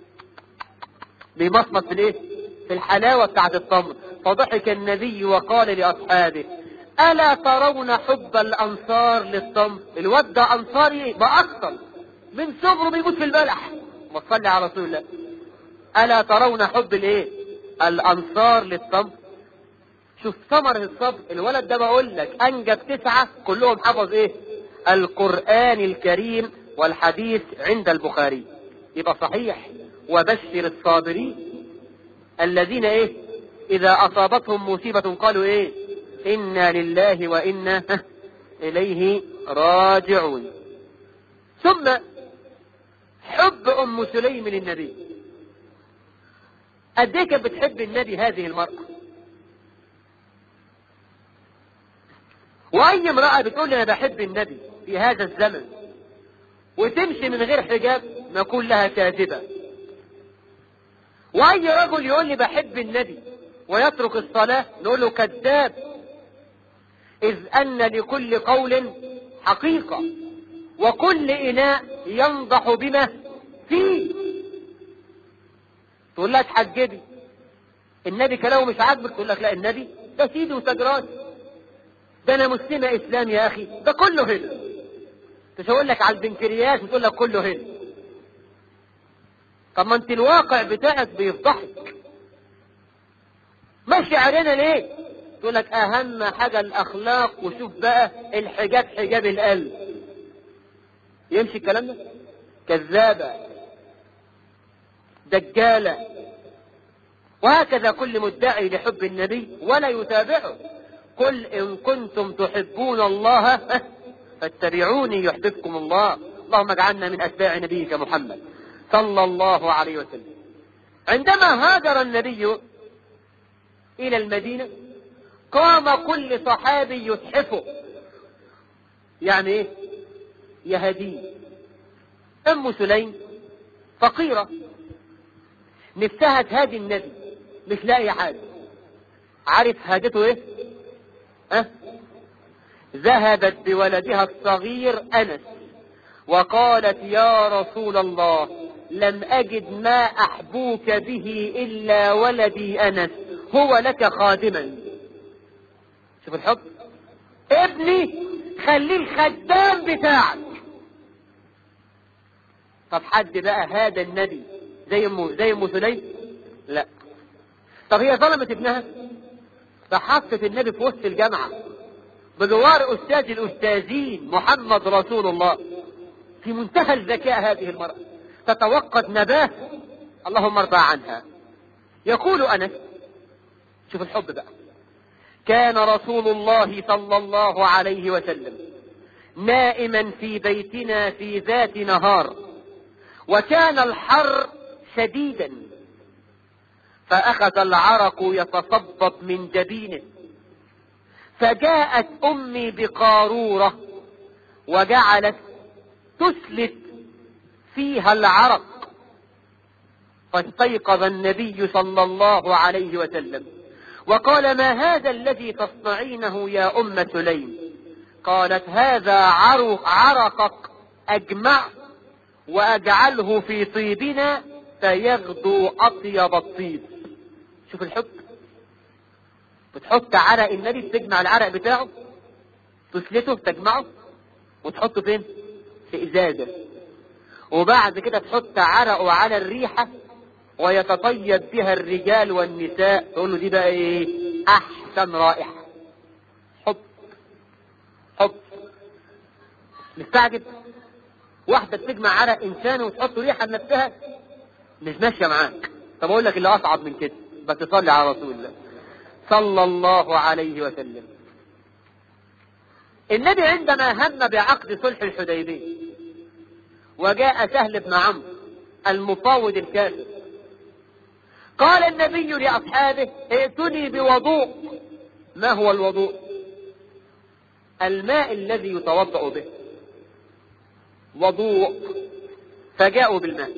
بيمصمص في الايه في الحلاوة بتاعت التمر فضحك النبي وقال لأصحابه ألا ترون حب الأنصار للتمر الواد ده أنصاري بأكثر من صغره بيموت في البلح وصلي على رسول الله ألا ترون حب الايه الأنصار للتمر شوف ثمر الصبر الولد ده بقول لك أنجب تسعة كلهم حفظ ايه القرآن الكريم والحديث عند البخاري يبقى صحيح وبشر الصابرين الذين ايه اذا اصابتهم مصيبة قالوا ايه انا لله وانا اليه راجعون ثم حب ام سليم للنبي قد ايه كانت بتحب النبي هذه المرأة واي امرأة بتقول انا بحب النبي في هذا الزمن وتمشي من غير حجاب نقول لها كاذبة واي رجل يقول لي بحب النبي ويترك الصلاة نقول له كذاب اذ ان لكل قول حقيقة وكل اناء ينضح بما فيه تقول لها تحجبي النبي كلامه مش عاجبك تقول لك لا النبي ده سيدي وتجراني ده انا مسلمة اسلام يا اخي ده كله هنا مش هقول لك على البنكرياس وتقول لك كله هنا طب ما انت الواقع بتاعك بيفضحك ماشي علينا ليه تقول لك اهم حاجة الاخلاق وشوف بقى الحجاب حجاب القلب يمشي الكلام ده كذابة دجالة وهكذا كل مدعي لحب النبي ولا يتابعه قل إن كنتم تحبون الله فاتبعوني يحببكم الله اللهم اجعلنا من أتباع نبيك محمد صلى الله عليه وسلم عندما هاجر النبي إلى المدينة قام كل صحابي يتحفه يعني ايه يهديه ام سليم فقيرة نفسها تهادي النبي مش لاقي حاجة عارف هادته ايه أه؟ ذهبت بولدها الصغير أنس وقالت يا رسول الله لم أجد ما أحبوك به إلا ولدي أنس هو لك خادما شوف الحب ابني خليه الخدام بتاعك طب حد بقى هذا النبي زي ام زي ام سليم لا طب هي ظلمت ابنها فحطت النبي في وسط الجامعة بجوار أستاذ الأستاذين محمد رسول الله في منتهى الذكاء هذه المرأة تتوقد نباه اللهم ارضى عنها يقول أنس شوف الحب بقى كان رسول الله صلى الله عليه وسلم نائما في بيتنا في ذات نهار وكان الحر شديدا فأخذ العرق يتصبب من جبينه فجاءت أمي بقارورة وجعلت تسلت فيها العرق فاستيقظ النبي صلى الله عليه وسلم وقال ما هذا الذي تصنعينه يا أم سليم قالت هذا عرق عرقك أجمع وأجعله في طيبنا فيغدو أطيب الطيب شوف الحب بتحط عرق النبي بتجمع العرق بتاعه تسلته تجمعه وتحطه فين في ازازه وبعد كده تحط عرقه على الريحه ويتطيب بها الرجال والنساء تقول له دي بقى ايه احسن رائحه حب حب مستعجب واحده بتجمع عرق انسان وتحط ريحه لنفسها مش ماشيه معاك طب اقول لك اللي اصعب من كده بس تصلي على رسول الله صلى الله عليه وسلم النبي عندما هم بعقد صلح الحديبية وجاء سهل بن عمرو المفاوض الكافر قال النبي لأصحابه ائتني بوضوء ما هو الوضوء الماء الذي يتوضأ به وضوء فجاءوا بالماء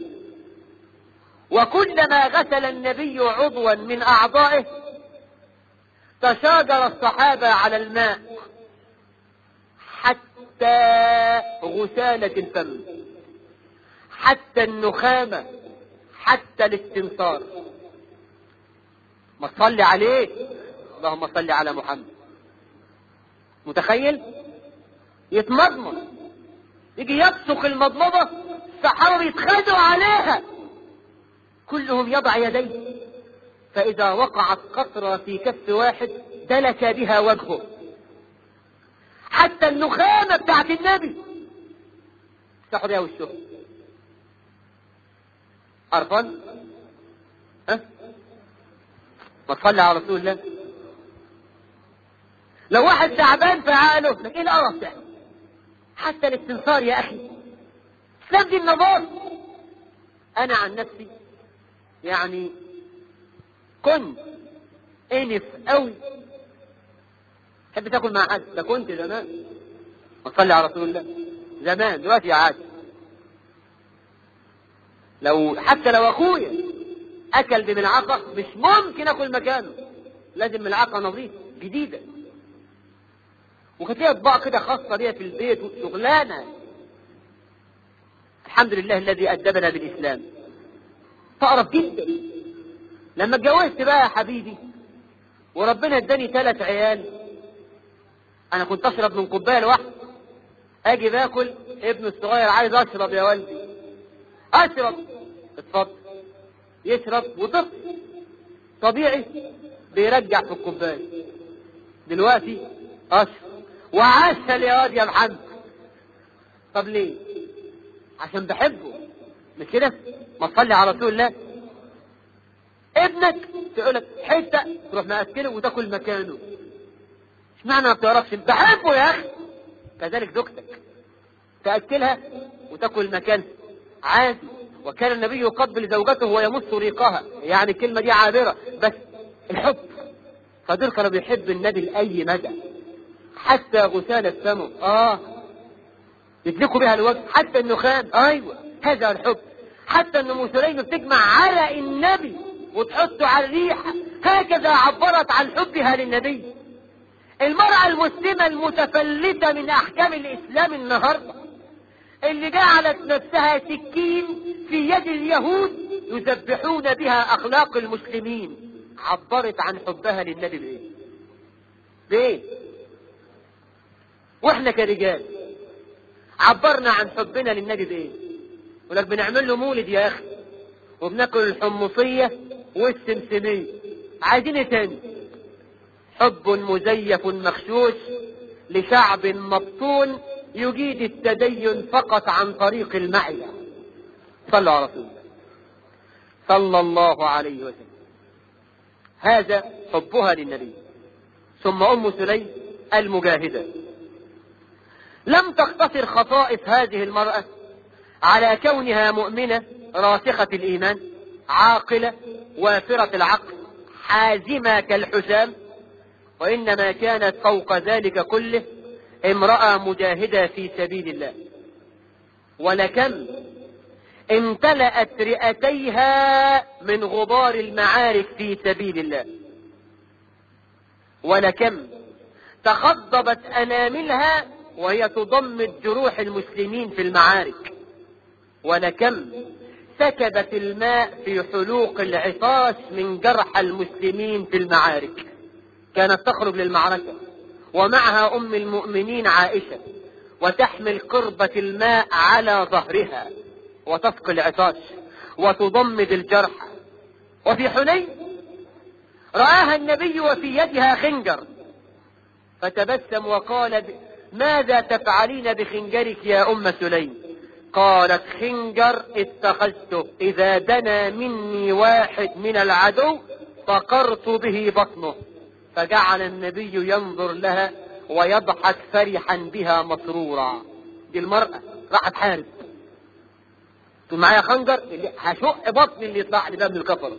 وكلما غسل النبي عضوا من أعضائه تشاجر الصحابة على الماء حتى غسالة الفم حتى النخامة حتى الاستنصار ما تصلي عليه اللهم صل على محمد متخيل يتمضمض يجي يبصق المضمضة الصحابة يتخذوا عليها كلهم يضع يديه فإذا وقعت قطرة في كف واحد دلك بها وجهه حتى النخامة بتاعت النبي افتحوا بيها وشه عرفان ها ما تصلي على رسول الله لو واحد تعبان في عقله لك ايه القرف ده حتى الاستنصار يا اخي اسلام دي النظام انا عن نفسي يعني كنت انف قوي تحب تاكل مع حد ده كنت زمان وصلي على رسول الله زمان دلوقتي عادي لو حتى لو اخويا اكل بملعقه مش ممكن اكل مكانه لازم ملعقه نظيفه جديده وكانت ليها اطباق كده خاصه بيها في البيت شغلانه الحمد لله الذي ادبنا بالاسلام تقرب جدا لما اتجوزت بقى يا حبيبي وربنا اداني ثلاث عيال انا كنت اشرب من كوبايه لوحدي اجي باكل ابن الصغير عايز اشرب يا ولدي اشرب اتفضل يشرب وطفل طبيعي بيرجع في الكوبايه دلوقتي اشرب وعسل يا واد يا محمد طب ليه عشان بحبه مش كده ما تصلي على رسول الله ابنك تقول لك حته تروح مأكله وتاكل مكانه اشمعنى ما بتعرفش بحبه يا اخي كذلك زوجتك تاكلها وتاكل مكانها عادي وكان النبي يقبل زوجته ويمص ريقها يعني الكلمه دي عابره بس الحب فدول كانوا بيحب النبي لاي مدى حتى غسالة فمه اه يدلكوا بها الوجه حتى النخام ايوه هذا الحب حتى ان ام سليم بتجمع عرق النبي وتحطه على الريحة هكذا عبرت عن حبها للنبي المرأة المسلمة المتفلتة من أحكام الإسلام النهاردة اللي جعلت نفسها سكين في يد اليهود يذبحون بها أخلاق المسلمين عبرت عن حبها للنبي بإيه؟ بإيه؟ وإحنا كرجال عبرنا عن حبنا للنبي بإيه؟ يقول لك بنعمل له مولد يا اخي وبناكل الحمصية والسمسمية عايزين ايه تاني حب مزيف مخشوش لشعب مبطون يجيد التدين فقط عن طريق المعية صلى على رسول الله صلى الله عليه وسلم هذا حبها للنبي ثم أم سليم المجاهدة لم تقتصر خصائص هذه المرأة على كونها مؤمنة راسخة الإيمان عاقلة وافرة العقل حازمة كالحسام وإنما كانت فوق ذلك كله امرأة مجاهدة في سبيل الله ولكم امتلأت رئتيها من غبار المعارك في سبيل الله ولكم تخضبت أناملها وهي تضمد جروح المسلمين في المعارك ولكم سكبت الماء في حلوق العطاس من جرح المسلمين في المعارك كانت تخرج للمعركة ومعها أم المؤمنين عائشة وتحمل قربة الماء على ظهرها وتسقي العطاش وتضمد الجرح وفي حنين رآها النبي وفي يدها خنجر فتبسم وقال ماذا تفعلين بخنجرك يا أم سليم قالت خنجر اتخذته إذا دنا مني واحد من العدو فقرت به بطنه فجعل النبي ينظر لها ويضحك فرحا بها مسرورا دي المرأة راحت حارب تقول معايا خنجر اللي هشق بطن اللي يطلع لي ده من الكفر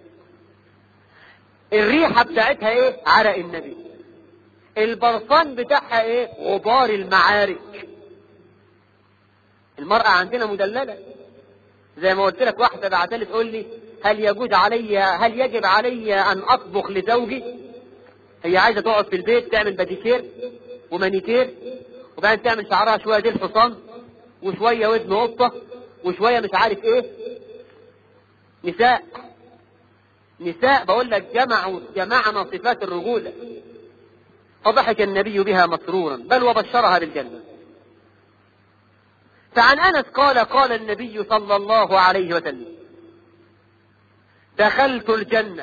الريحة بتاعتها ايه عرق النبي البرصان بتاعها ايه غبار المعارك المرأة عندنا مدللة زي ما قلت لك واحدة بعتلي تقول لي هل يجوز علي هل يجب علي ان اطبخ لزوجي هي عايزة تقعد في البيت تعمل باديكير ومانيكير وبعدين تعمل شعرها شوية دي الحصان وشوية ودن قطة وشوية مش عارف ايه نساء نساء بقول لك جمعوا جمعنا صفات الرجولة فضحك النبي بها مسرورا بل وبشرها بالجنة فعن أنس قال قال النبي صلى الله عليه وسلم دخلت الجنة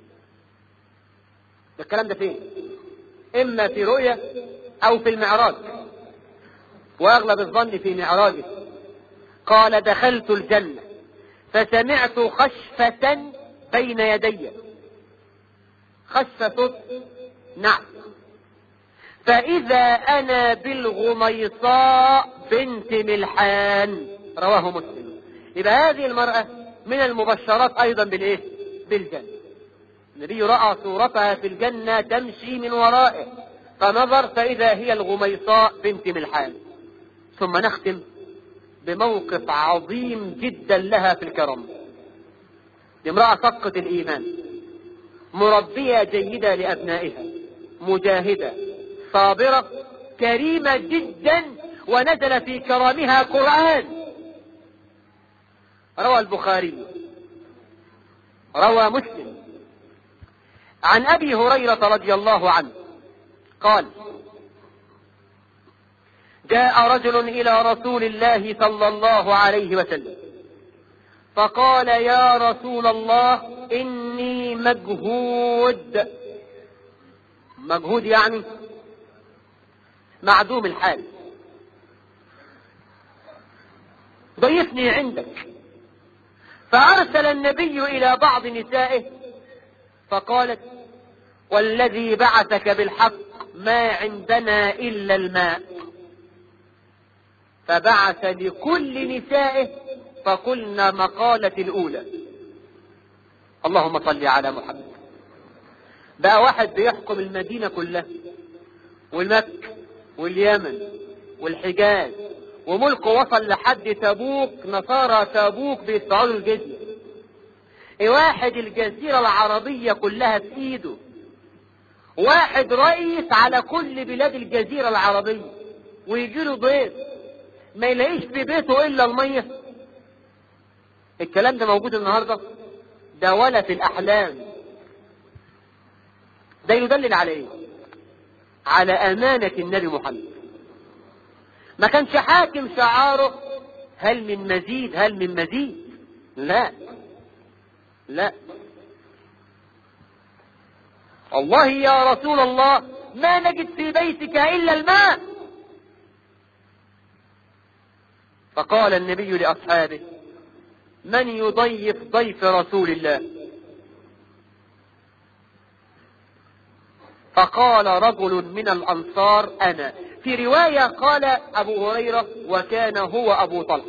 الكلام ده فين إما في رؤية أو في المعراج وأغلب الظن في معراجه قال دخلت الجنة فسمعت خشفة بين يدي خشفة صوت نعم فإذا أنا بالغميصاء بنت ملحان رواه مسلم يبقى هذه المرأة من المبشرات أيضا بالإيه؟ بالجنة النبي رأى صورتها في الجنة تمشي من ورائه فنظر فإذا هي الغميصاء بنت ملحان ثم نختم بموقف عظيم جدا لها في الكرم امرأة صدقة الإيمان مربية جيدة لأبنائها مجاهدة صابرة كريمة جدا ونزل في كرامها قرآن روى البخاري روى مسلم عن أبي هريرة رضي الله عنه قال جاء رجل إلى رسول الله صلى الله عليه وسلم فقال يا رسول الله إني مجهود مجهود يعني معدوم الحال ضيفني عندك فأرسل النبي إلى بعض نسائه فقالت والذي بعثك بالحق ما عندنا إلا الماء فبعث لكل نسائه فقلنا مقالة الأولى اللهم صل على محمد بقى واحد بيحكم المدينة كلها والمكة واليمن والحجاز وملكه وصل لحد تبوك نصارى تبوك بيدفعوا له الجزية واحد الجزيرة العربية كلها في ايده واحد رئيس على كل بلاد الجزيرة العربية ويجي له ضيف ما يلاقيش في بيته الا المية الكلام ده موجود النهاردة ده ولا في الاحلام ده يدلل على ايه على امانة النبي محمد ما كانش حاكم شعاره هل من مزيد هل من مزيد لا لا والله يا رسول الله ما نجد في بيتك إلا الماء فقال النبي لأصحابه من يضيف ضيف رسول الله فقال رجل من الأنصار أنا في رواية قال أبو هريرة وكان هو أبو طلحة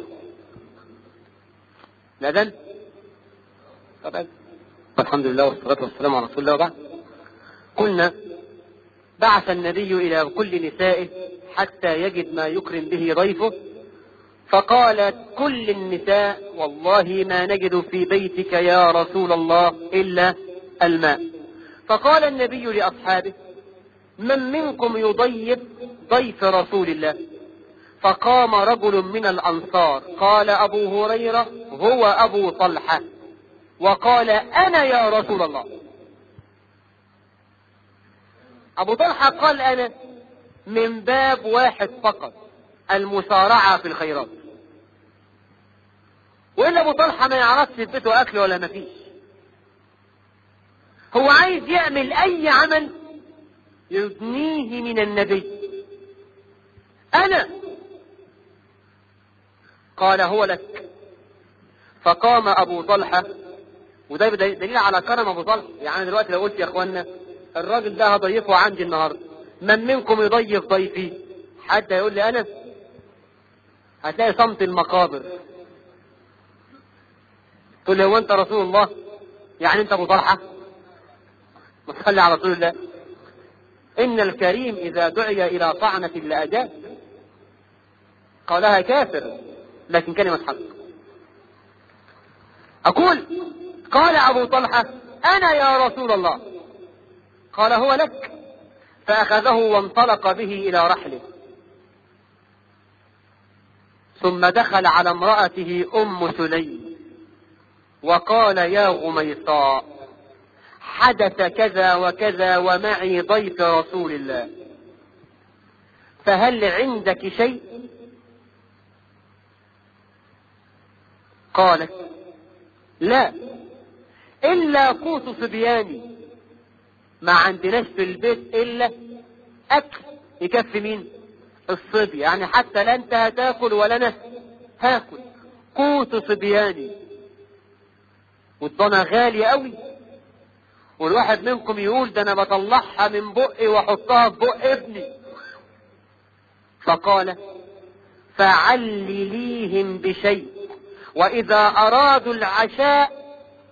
نذن طبعا الحمد لله والصلاة والسلام على رسول الله وبعد قلنا بعث النبي إلى كل نسائه حتى يجد ما يكرم به ضيفه فقالت كل النساء والله ما نجد في بيتك يا رسول الله إلا الماء فقال النبي لأصحابه من منكم يضيف ضيف رسول الله فقام رجل من الأنصار قال أبو هريرة هو أبو طلحة وقال أنا يا رسول الله أبو طلحة قال أنا من باب واحد فقط المسارعة في الخيرات وإلا أبو طلحة ما يعرفش في بيته أكل ولا ما فيش هو عايز يعمل أي عمل يدنيه من النبي أنا قال هو لك فقام أبو طلحة وده دليل على كرم أبو طلحة يعني دلوقتي لو قلت يا أخوانا الراجل ده هضيفه عندي النهاردة من منكم يضيف ضيفي حتى يقول لي أنا هتلاقي صمت المقابر تقول لي هو أنت رسول الله يعني أنت أبو طلحة ما تصلي على رسول الله إن الكريم إذا دعي إلى طعنة لأجاب قالها كافر لكن كلمة حق أقول قال أبو طلحة أنا يا رسول الله قال هو لك فأخذه وانطلق به إلى رحله ثم دخل على امرأته أم سليم وقال يا غميصاء حدث كذا وكذا ومعي ضيف رسول الله فهل عندك شيء قالت لا إلا قوت صبياني ما عندناش في البيت إلا أكل يكفي مين الصبي يعني حتى لا أنت هتاكل ولا أنا هاكل قوت صبياني والضنا غالي قوي والواحد منكم يقول ده انا بطلعها من بقي واحطها في بق ابني فقال فعلليهم بشيء واذا ارادوا العشاء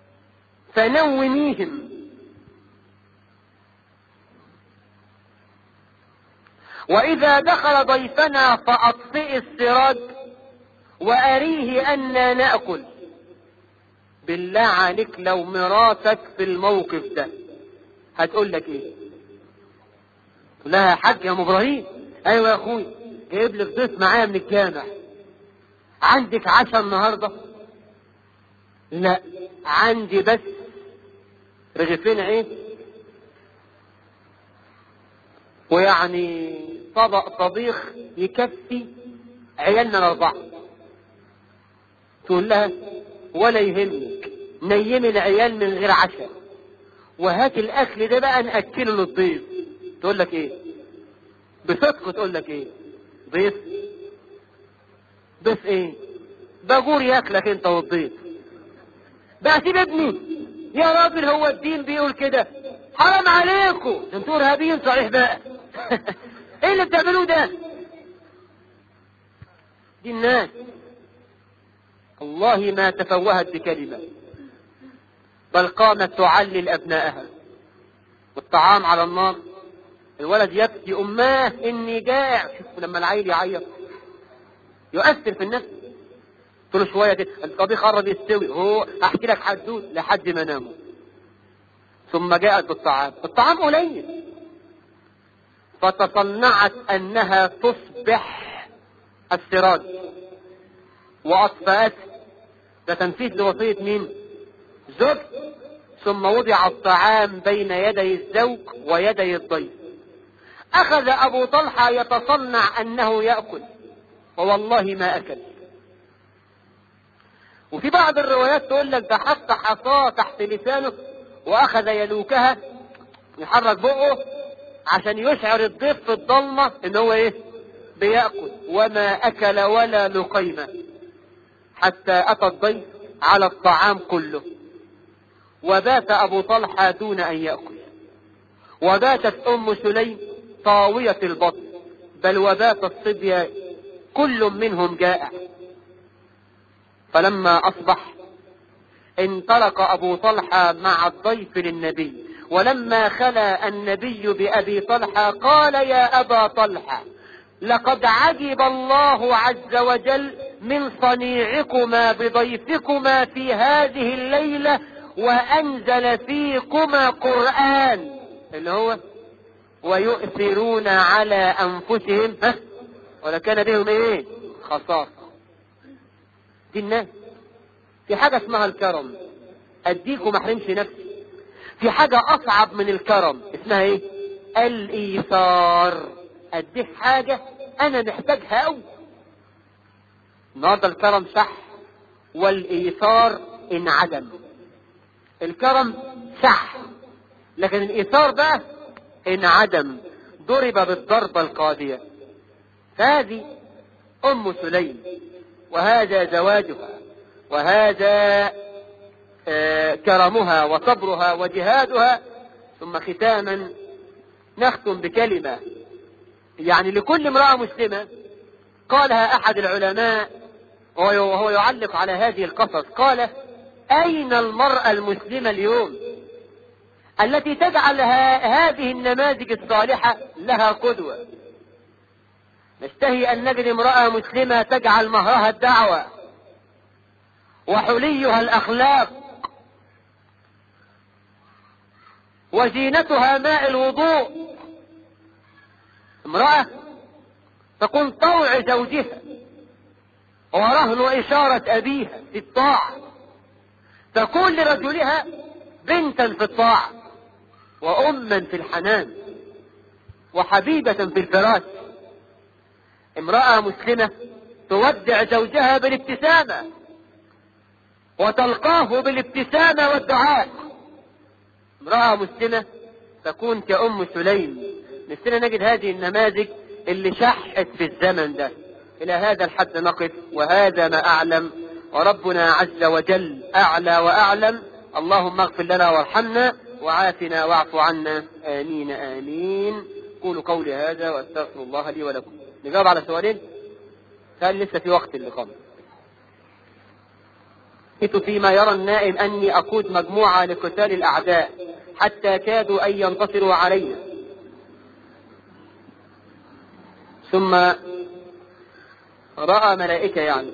فنوميهم واذا دخل ضيفنا فاطفئ السراج واريه انا ناكل بالله عليك لو مراتك في الموقف ده هتقول لك ايه لها حاج يا ام ابراهيم ايوه يا اخوي جايب لك ضيف معايا من الجامع عندك عشاء النهارده لا عندي بس رغيفين عيش ويعني طبق طبيخ يكفي عيالنا الاربعه تقول لها ولا يهمك نيمي العيال من غير عشاء وهات الاكل ده بقى ناكله للضيف تقول لك ايه بصدق تقول لك ايه ضيف ضيف ايه باجور ياكلك انت والضيف بقى سيب ابني يا راجل هو الدين بيقول كده حرام عليكم انتوا ارهابيين صحيح بقى ايه اللي بتعملوه ده دي الناس والله ما تفوهت بكلمة بل قامت تعلل أبنائها والطعام على النار الولد يبكي أماه إني جائع شوف لما العيل يعيط يؤثر في النفس كل شوية كده الطبيخ قرب يستوي هو أحكي لك حدوث لحد ما ناموا ثم جاءت بالطعام الطعام قليل فتصنعت أنها تصبح السراج وأطفأت ده تنفيذ لوصية مين زوج ثم وضع الطعام بين يدي الزوج ويدي الضيف أخذ أبو طلحة يتصنع أنه يأكل ووالله ما أكل وفي بعض الروايات تقول لك ده حط حصاه تحت لسانه واخذ يلوكها يحرك بقه عشان يشعر الضيف في الضلمة ان هو ايه بيأكل وما اكل ولا لقيمة حتى اتى الضيف على الطعام كله وبات ابو طلحة دون ان يأكل وباتت ام سليم طاوية البطن بل وبات الصبية كل منهم جائع فلما اصبح انطلق ابو طلحة مع الضيف للنبي ولما خلا النبي بأبي طلحة قال يا أبا طلحة لقد عجب الله عز وجل من صنيعكما بضيفكما في هذه الليلة وأنزل فيكما قرآن اللي هو ويؤثرون على أنفسهم ها ولكان بهم إيه خصاصة دي الناس في حاجة اسمها الكرم أديك وما احرمش نفسي في حاجة أصعب من الكرم اسمها إيه؟ الإيثار أديك حاجة أنا محتاجها أوي النهارده الكرم صح والإيثار انعدم الكرم صح لكن الإيثار بقى انعدم ضرب بالضربة القاضية فهذه أم سليم وهذا زواجها وهذا كرمها وصبرها وجهادها ثم ختاما نختم بكلمة يعني لكل امرأة مسلمة قالها أحد العلماء وهو يعلق على هذه القصص قال أين المرأة المسلمة اليوم التي تجعل هذه النماذج الصالحة لها قدوة نشتهي أن نجد امرأة مسلمة تجعل مهرها الدعوة وحليها الأخلاق وزينتها ماء الوضوء امرأة تكون طوع زوجها ورهن إشارة أبيها في الطاعة تكون لرجلها بنتا في الطاعة وأما في الحنان وحبيبة في الفراش امرأة مسلمة تودع زوجها بالابتسامة وتلقاه بالابتسامة والدعاء امرأة مسلمة تكون كأم سليم نفسنا نجد هذه النماذج اللي شحت في الزمن ده إلى هذا الحد نقف وهذا ما أعلم وربنا عز وجل أعلى وأعلم اللهم اغفر لنا وارحمنا وعافنا واعف عنا آمين آمين قولوا قولي هذا واستغفر الله لي ولكم نجاوب على سؤالين هل لسه في وقت اللقاء فيما يرى النائم أني أقود مجموعة لقتال الأعداء حتى كادوا أن ينتصروا علينا ثم رأى ملائكة يعني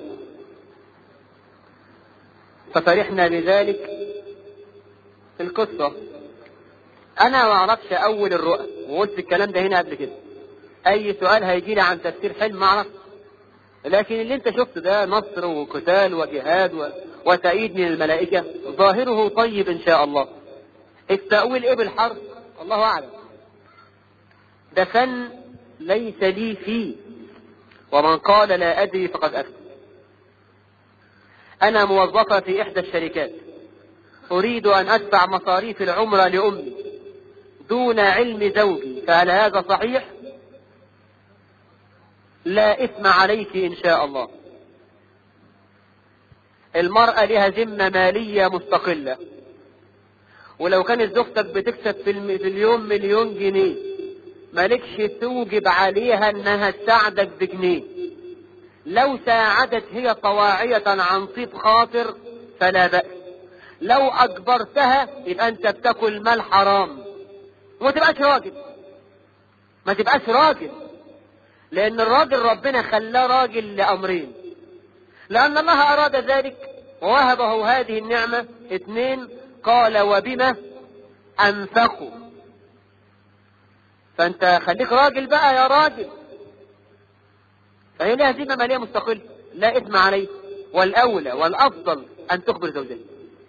ففرحنا بذلك في القصة أنا ما أعرفش أول الرؤى وقلت الكلام ده هنا قبل كده أي سؤال هيجي لي عن تفسير حلم ما أعرفش لكن اللي أنت شفته ده نصر وقتال وجهاد و... وتأييد من الملائكة ظاهره طيب إن شاء الله التأويل إيه بالحرف الله أعلم ده فن ليس لي فيه ومن قال لا أدري فقد أفتى أنا موظفة في إحدى الشركات أريد أن أدفع مصاريف العمرة لأمي دون علم زوجي فهل هذا صحيح؟ لا إثم عليك إن شاء الله المرأة لها ذمة مالية مستقلة ولو كانت زوجتك بتكسب في اليوم مليون جنيه مالكش توجب عليها انها تساعدك بجنيه لو ساعدت هي طواعية عن طيب خاطر فلا بأس لو اجبرتها يبقى انت بتاكل مال حرام وما تبقاش راجل ما تبقاش راجل لان الراجل ربنا خلاه راجل لامرين لان الله اراد ذلك ووهبه هذه النعمة اثنين قال وبما انفقوا فانت خليك راجل بقى يا راجل فهي لها ذمة مالية مستقلة لا اثم عليه والاولى والافضل ان تخبر زوجها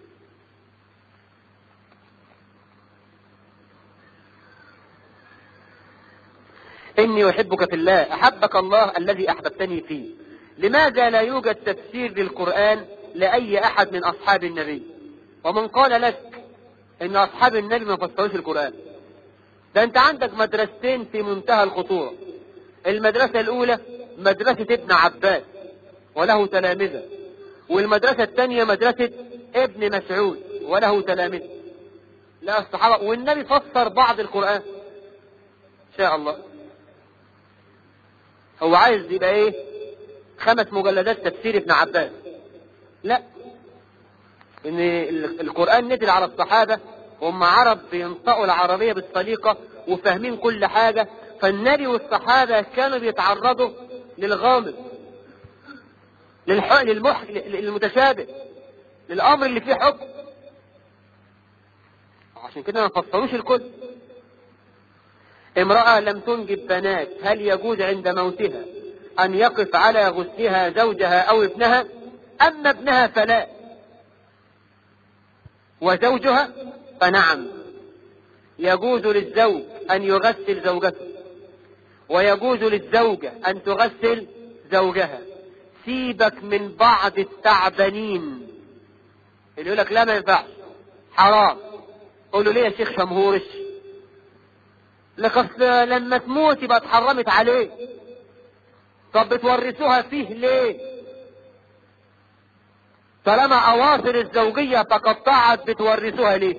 إني أحبك في الله أحبك الله الذي أحببتني فيه لماذا لا يوجد تفسير للقرآن لأي أحد من أصحاب النبي ومن قال لك إن أصحاب النبي ما فسروش القرآن ده أنت عندك مدرستين في منتهى الخطورة المدرسة الأولى مدرسة ابن عباس وله تلامذة والمدرسة الثانية مدرسة ابن مسعود وله تلامذة لا الصحابة والنبي فسر بعض القرآن إن شاء الله هو عايز يبقى ايه خمس مجلدات تفسير ابن عباس لا ان القرآن نزل على الصحابة هم عرب بينطقوا العربية بالسليقة وفاهمين كل حاجة فالنبي والصحابة كانوا بيتعرضوا للغامض للح... للمح... للمتشابه للأمر اللي فيه حكم عشان كده ما فسروش الكل امرأة لم تنجب بنات هل يجوز عند موتها أن يقف على غسلها زوجها أو ابنها أما ابنها فلا وزوجها فنعم يجوز للزوج أن يغسل زوجته ويجوز للزوجة أن تغسل زوجها سيبك من بعض التعبانين اللي يقول لك لا ما ينفعش حرام قول له ليه يا شيخ شمهورش لك اصل لما تموت يبقى اتحرمت عليه طب بتورثوها فيه ليه طالما اواصر الزوجية تقطعت بتورثوها ليه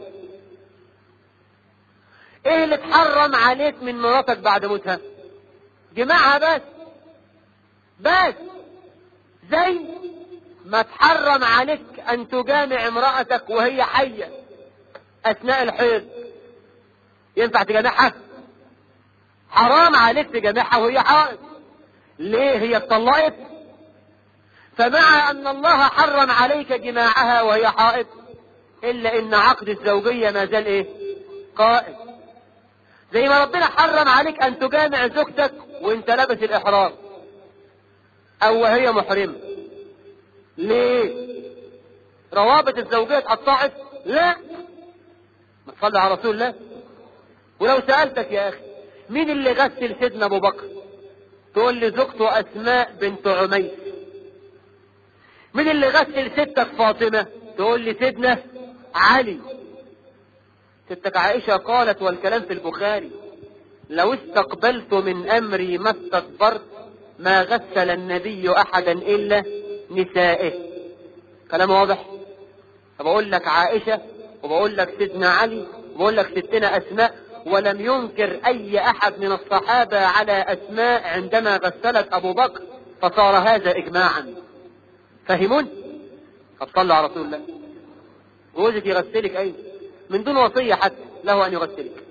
ايه اللي اتحرم عليك من مراتك بعد موتها جماعها بس بس زي ما تحرم عليك ان تجامع امرأتك وهي حية اثناء الحيض ينفع تجامعها حرام عليك تجامعها وهي حائض ليه هي اتطلقت فمع ان الله حرم عليك جماعها وهي حائض الا ان عقد الزوجية ما زال ايه قائم زي ما ربنا حرم عليك ان تجامع زوجتك وانت لابس الاحرام او وهي محرمة ليه روابط الزوجية اتقطعت لا ما تصلي على رسول الله ولو سألتك يا اخي مين اللي غسل سيدنا ابو بكر تقول لي زوجته اسماء بنت عميس مين اللي غسل ستك فاطمة تقول لي سيدنا علي ستك عائشة قالت والكلام في البخاري لو استقبلت من امري ما استكبرت ما غسل النبي احدا الا نسائه كلام واضح فبقول لك عائشة وبقول لك سيدنا علي وبقول لك ستنا اسماء ولم ينكر اي احد من الصحابة على اسماء عندما غسلت ابو بكر فصار هذا اجماعا فهمون طب صلوا على رسول الله جوزك يغسلك اين من دون وصية حتى له ان يغسلك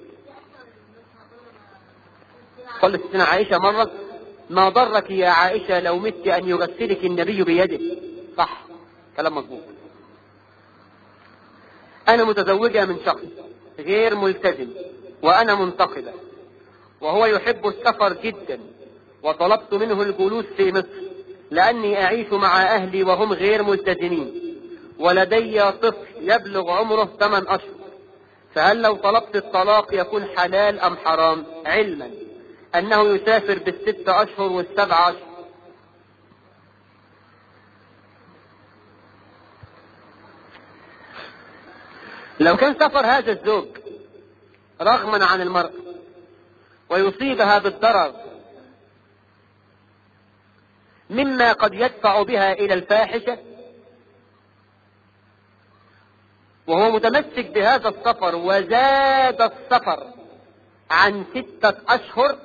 قال ستنا عائشة مرة ما ضرك يا عائشة لو مت ان يغسلك النبي بيده صح كلام مظبوط انا متزوجة من شخص غير ملتزم وانا منتقبة وهو يحب السفر جدا وطلبت منه الجلوس في مصر لاني اعيش مع اهلي وهم غير ملتزمين ولدي طفل يبلغ عمره 8 اشهر فهل لو طلبت الطلاق يكون حلال ام حرام علما انه يسافر بالست اشهر والسبع اشهر لو كان سفر هذا الزوج رغما عن المرأة ويصيبها بالضرر مما قد يدفع بها إلى الفاحشة وهو متمسك بهذا السفر وزاد السفر عن ستة أشهر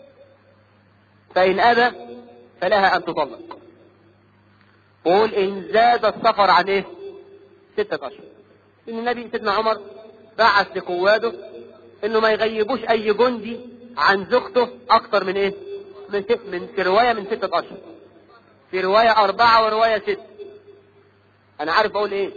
فإن أبى فلها أن تطلق قول إن زاد السفر عن إيه ستة أشهر إن النبي سيدنا عمر بعث لقواده إنه ما يغيبوش أي جندي عن زوجته أكتر من إيه من ست من في رواية من ستة أشهر في رواية أربعة ورواية ست أنا عارف أقول إيه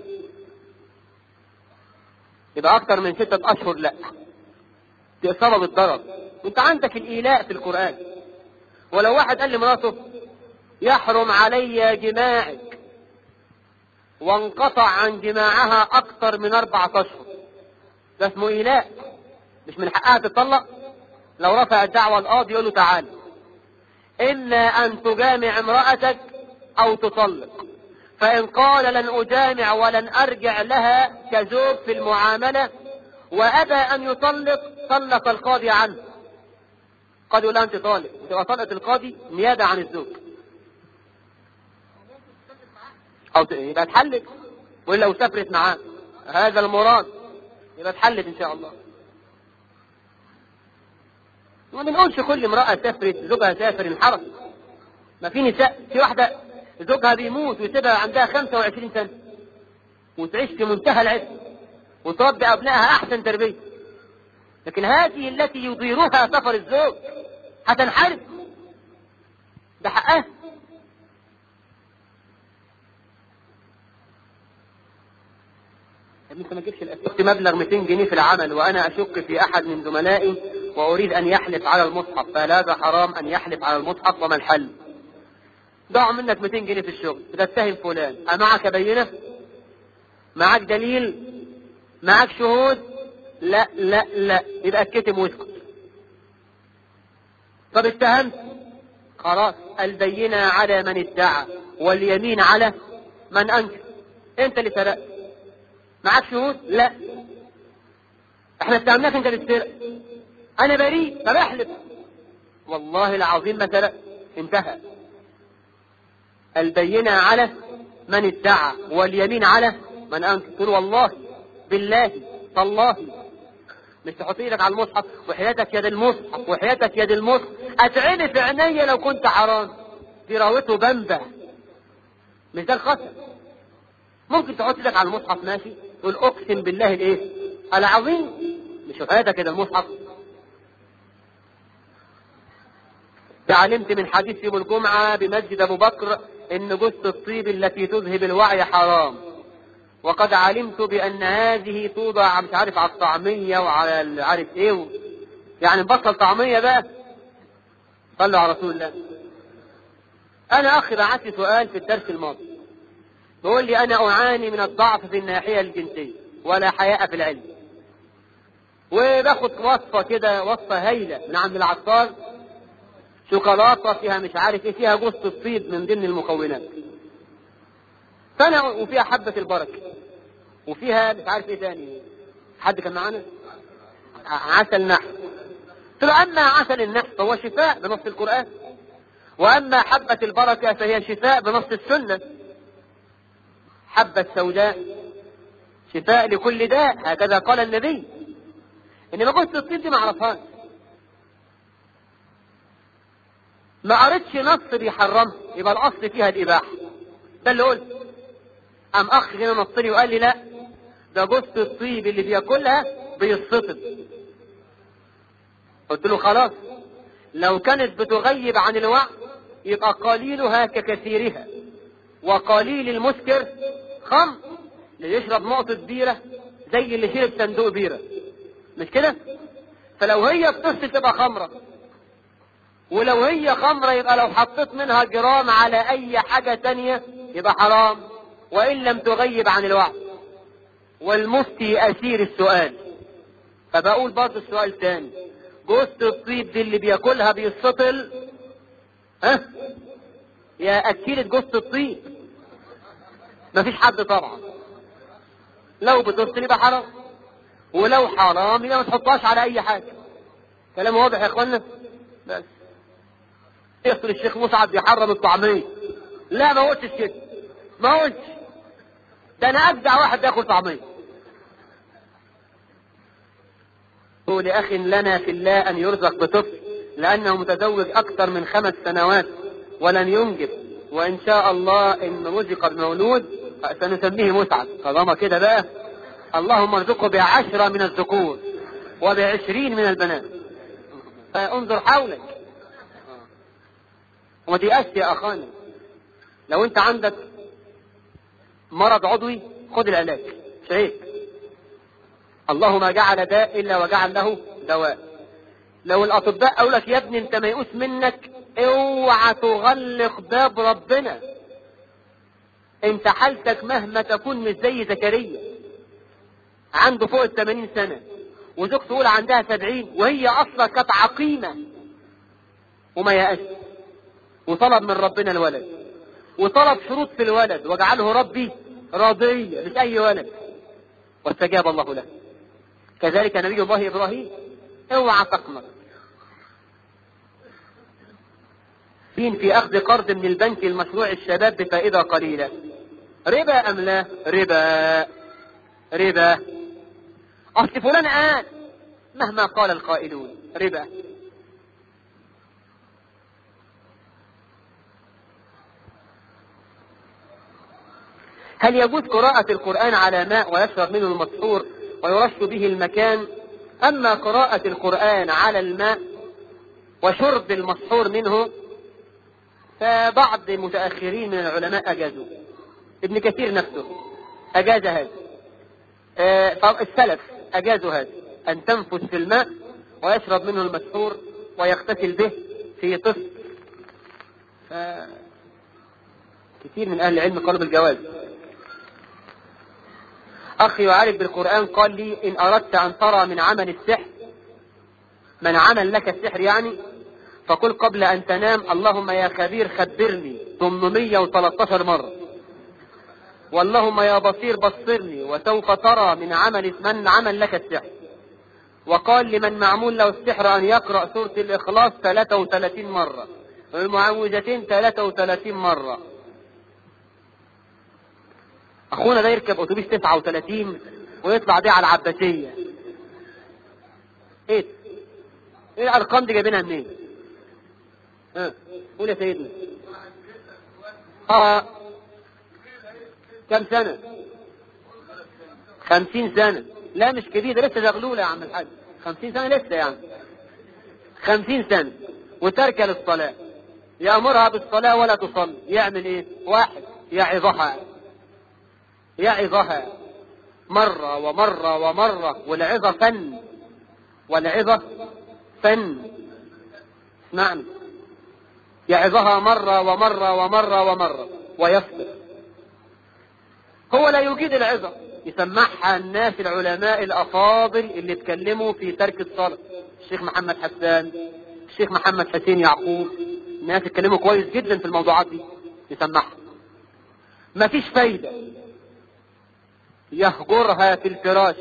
يبقى أكتر من ستة أشهر لا دي إصابة بالضرر وأنت عندك الإيلاء في القرآن ولو واحد قال لمراته يحرم علي جماعك وانقطع عن جماعها أكتر من أربعة أشهر ده اسمه إيلاء مش من حقها تطلق لو رفع الدعوة القاضي يقول له تعالى إما أن تجامع امرأتك أو تطلق فإن قال لن أجامع ولن أرجع لها كزوج في المعاملة وأبى أن يطلق طلق القاضي عنه قد يقول أنت طالق تبقى طلقة القاضي نيابة عن الزوج أو يبقى تحلق وإلا لو سافرت معاه هذا المراد يبقى تحلق إن شاء الله ما بنقولش كل امرأة سافرت زوجها سافر انحرف ما في نساء في واحدة زوجها بيموت ويسيبها عندها 25 سنة وتعيش في منتهى العز وتربي أبنائها أحسن تربية لكن هذه التي يضيرها سفر الزوج هتنحرف ده حقها انت ما تجيبش الاسئله مبلغ 200 جنيه في العمل وانا اشك في احد من زملائي واريد ان يحلف على المصحف فهذا حرام ان يحلف على المصحف وما الحل ضاع منك 200 جنيه في الشغل بتتهم فلان أمعك بينة معك دليل معك شهود لا لا لا يبقى اتكتم واسكت طب اتهمت خلاص البينة على من ادعى واليمين على من انكر انت اللي سرقت معك شهود لا احنا اتهمناك انت بالسرقة انا بريء طب احلف والله العظيم ما سرقت انتهى البينة على من ادعى واليمين على من انكر تقول والله بالله تالله مش تحط ايدك على المصحف وحياتك يد المصحف وحياتك يد المصحف اتعيني في عينيا لو كنت حرام دي راوته بنبه مش ده الخطر ممكن تحط ايدك على المصحف ماشي تقول اقسم بالله الايه العظيم مش حياتك يد المصحف تعلمت من حديث يوم الجمعة بمسجد أبو بكر إن جثة الطيب التي تذهب الوعي حرام وقد علمت بأن هذه توضع مش عارف على الطعمية وعلى عارف إيه يعني نبطل طعمية بقى صلوا على رسول الله أنا أخي بعت لي سؤال في الدرس الماضي بيقول لي أنا أعاني من الضعف في الناحية الجنسية ولا حياء في العلم وباخد وصفة كده وصفة هايلة من عند العطار شوكولاتة فيها مش عارف ايه فيها جوز الطيب من ضمن المكونات فانا وفيها حبة البركة وفيها مش عارف ايه تاني حد كان معانا عسل نحل قلت له اما عسل النحل فهو شفاء بنص القرآن واما حبة البركة فهي شفاء بنص السنة حبة سوداء شفاء لكل داء هكذا قال النبي انما جوز الطيب دي ما اعرفهاش ما قريتش نص بيحرمها يبقى الاصل فيها الاباحه ده اللي قلت قام اخ هنا نص لي وقال لي لا ده جثة الطيب اللي بياكلها بيصطب قلت له خلاص لو كانت بتغيب عن الوعي يبقى قليلها ككثيرها وقليل المسكر خمر اللي يشرب نقطة بيرة زي اللي شرب صندوق بيرة مش كده فلو هي بتصل تبقى خمرة ولو هي خمرة يبقى لو حطيت منها جرام على اي حاجة تانية يبقى حرام وان لم تغيب عن الوعي والمفتي اسير السؤال فبقول برضه السؤال تاني جوز الطيب دي اللي بياكلها بيسطل ها يا اكلة جوز الطيب مفيش حد طبعا لو بتفصل يبقى حرام ولو حرام يبقى ما تحطهاش على اي حاجة كلام واضح يا اخوانا بس يقتل الشيخ مسعد بيحرم الطعمية لا ما قلتش كده ما قلتش ده انا ابدع واحد بياكل طعمية قول اخ لنا في الله ان يرزق بطفل لانه متزوج اكثر من خمس سنوات ولن ينجب وان شاء الله ان رزق بمولود سنسميه مسعد طالما كده بقى اللهم ارزقه بعشرة من الذكور وبعشرين من البنات فانظر حولك وما تيأس يا اخواني لو انت عندك مرض عضوي خد العلاج مش عيب الله ما جعل داء الا وجعل له دواء لو الاطباء قالوا لك يا ابني انت ميؤوس منك اوعى تغلق باب ربنا انت حالتك مهما تكون مش زي زكريا عنده فوق الثمانين سنة وزوجته تقول عندها سبعين وهي اصلا كانت عقيمة وما يأس وطلب من ربنا الولد وطلب شروط في الولد واجعله ربي راضية مش أي ولد واستجاب الله له كذلك نبي الله إبراهيم اوعى تقنط فين في أخذ قرض من البنك المشروع الشباب بفائدة قليلة ربا أم لا ربا ربا أصل فلان قال مهما قال القائلون ربا هل يجوز قراءة القرآن على ماء ويشرب منه المسحور ويرش به المكان أما قراءة القرآن على الماء وشرب المسحور منه فبعض المتأخرين من العلماء أجازوا ابن كثير نفسه أجاز هذا آه السلف أجازوا هذا أن تنفس في الماء ويشرب منه المسحور ويغتسل به في طفل ف... كثير من أهل العلم قالوا بالجواز أخي يعالج بالقرآن قال لي إن أردت أن ترى من عمل السحر من عمل لك السحر يعني فقل قبل أن تنام اللهم يا خبير خبرني 813 مرة واللهم يا بصير بصرني وسوف ترى من عمل من عمل لك السحر وقال لمن معمول له السحر أن يقرأ سورة الإخلاص 33 مرة والمعوذتين 33 مرة أخونا ده يركب أتوبيس 39 ويطلع بيه على العباسية إيه إيه الأرقام دي جايبينها منين؟ ها قول يا سيدنا اه كم سنة خمسين سنة لا مش كبير ده لسه زغلولة يا عم الحاج خمسين سنة لسه يعني خمسين سنة وترك للصلاة يأمرها بالصلاة ولا تصلي يعمل ايه واحد يعظها يعظها مرة ومرة ومرة والعظة فن والعظة فن اسمعني يعظها مرة ومرة ومرة ومرة ويصبر هو لا يجيد العظة يسمعها الناس العلماء الأفاضل اللي اتكلموا في ترك الصلاة الشيخ محمد حسان الشيخ محمد حسين يعقوب الناس اتكلموا كويس جدا في الموضوعات دي يسمعها مفيش فايدة يهجرها في الفراش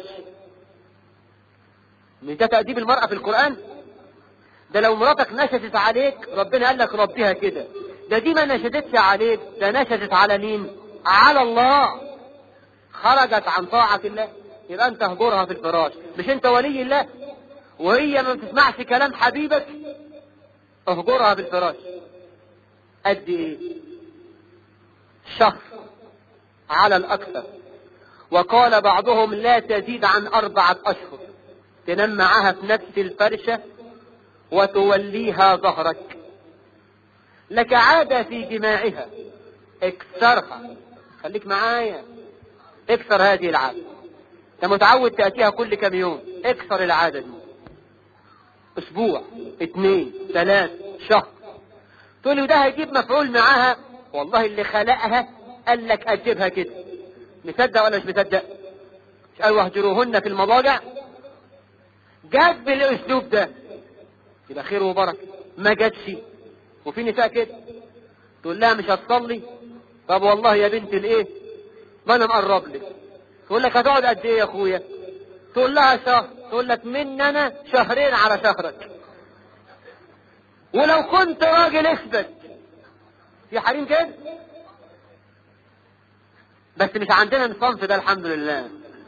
مش ده تأديب المرأة في القرآن ده لو مراتك نشدت عليك ربنا قال لك ربيها كده ده دي ما نشدتش عليك ده نشدت على مين على الله خرجت عن طاعة الله يبقى انت اهجرها في الفراش مش انت ولي الله وهي ما بتسمعش كلام حبيبك اهجرها في الفراش قد ايه شهر على الاكثر وقال بعضهم لا تزيد عن اربعة اشهر تنام معاها في نفس الفرشة وتوليها ظهرك لك عادة في جماعها اكسرها خليك معايا اكسر هذه العادة انت متعود تأتيها كل كم يوم اكسر العادة دي اسبوع اتنين ثلاث شهر تقول لي وده هيجيب مفعول معاها والله اللي خلقها قال لك اجيبها كده مصدق ولا مش مصدق مش قال واهجروهن في المضاجع جات بالاسلوب ده يبقى خير وبركه ما جاتش وفي نساء كده تقول لها مش هتصلي طب والله يا بنت الايه ما انا مقرب لك تقول لك هتقعد قد ايه يا اخويا تقول لها شهر تقول لك من انا شهرين على شهرك ولو كنت راجل اثبت في حريم كده بس مش عندنا الصنف ده الحمد لله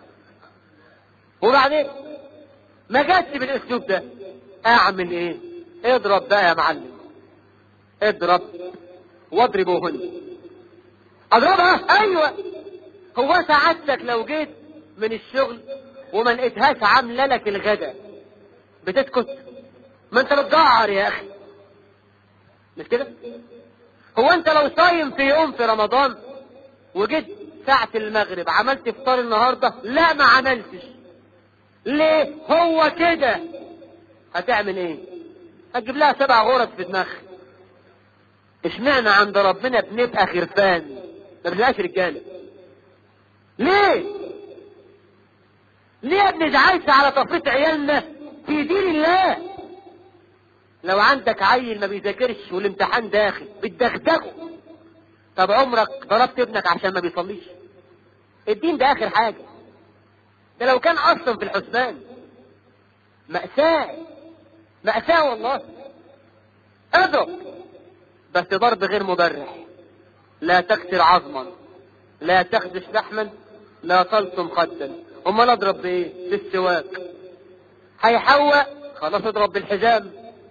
وبعدين ما جاتش بالاسلوب ده اعمل ايه اضرب بقى يا معلم اضرب واضربوهن اضربها ايوه هو سعادتك لو جيت من الشغل وما لقيتهاش عامله لك الغدا بتسكت ما انت بتجعر يا اخي مش كده هو انت لو صايم في يوم في رمضان وجيت ساعة المغرب عملت افطار النهاردة لا ما عملتش ليه هو كده هتعمل ايه هتجيب لها سبع غرز في دماغها اشمعنى عند ربنا بنبقى خرفان ما بنبقاش رجاله ليه ليه بنزعلش على تفريط عيالنا في دين الله لو عندك عيل ما بيذاكرش والامتحان داخل بتدغدغه طب عمرك ضربت ابنك عشان ما بيصليش الدين ده اخر حاجة ده لو كان اصلا في الحسبان مأساة مأساة والله اضرب بس ضرب غير مبرح لا تكسر عظما لا تخدش لحما لا تلطم خدا امال اضرب بايه بالسواك هيحوق خلاص اضرب بالحزام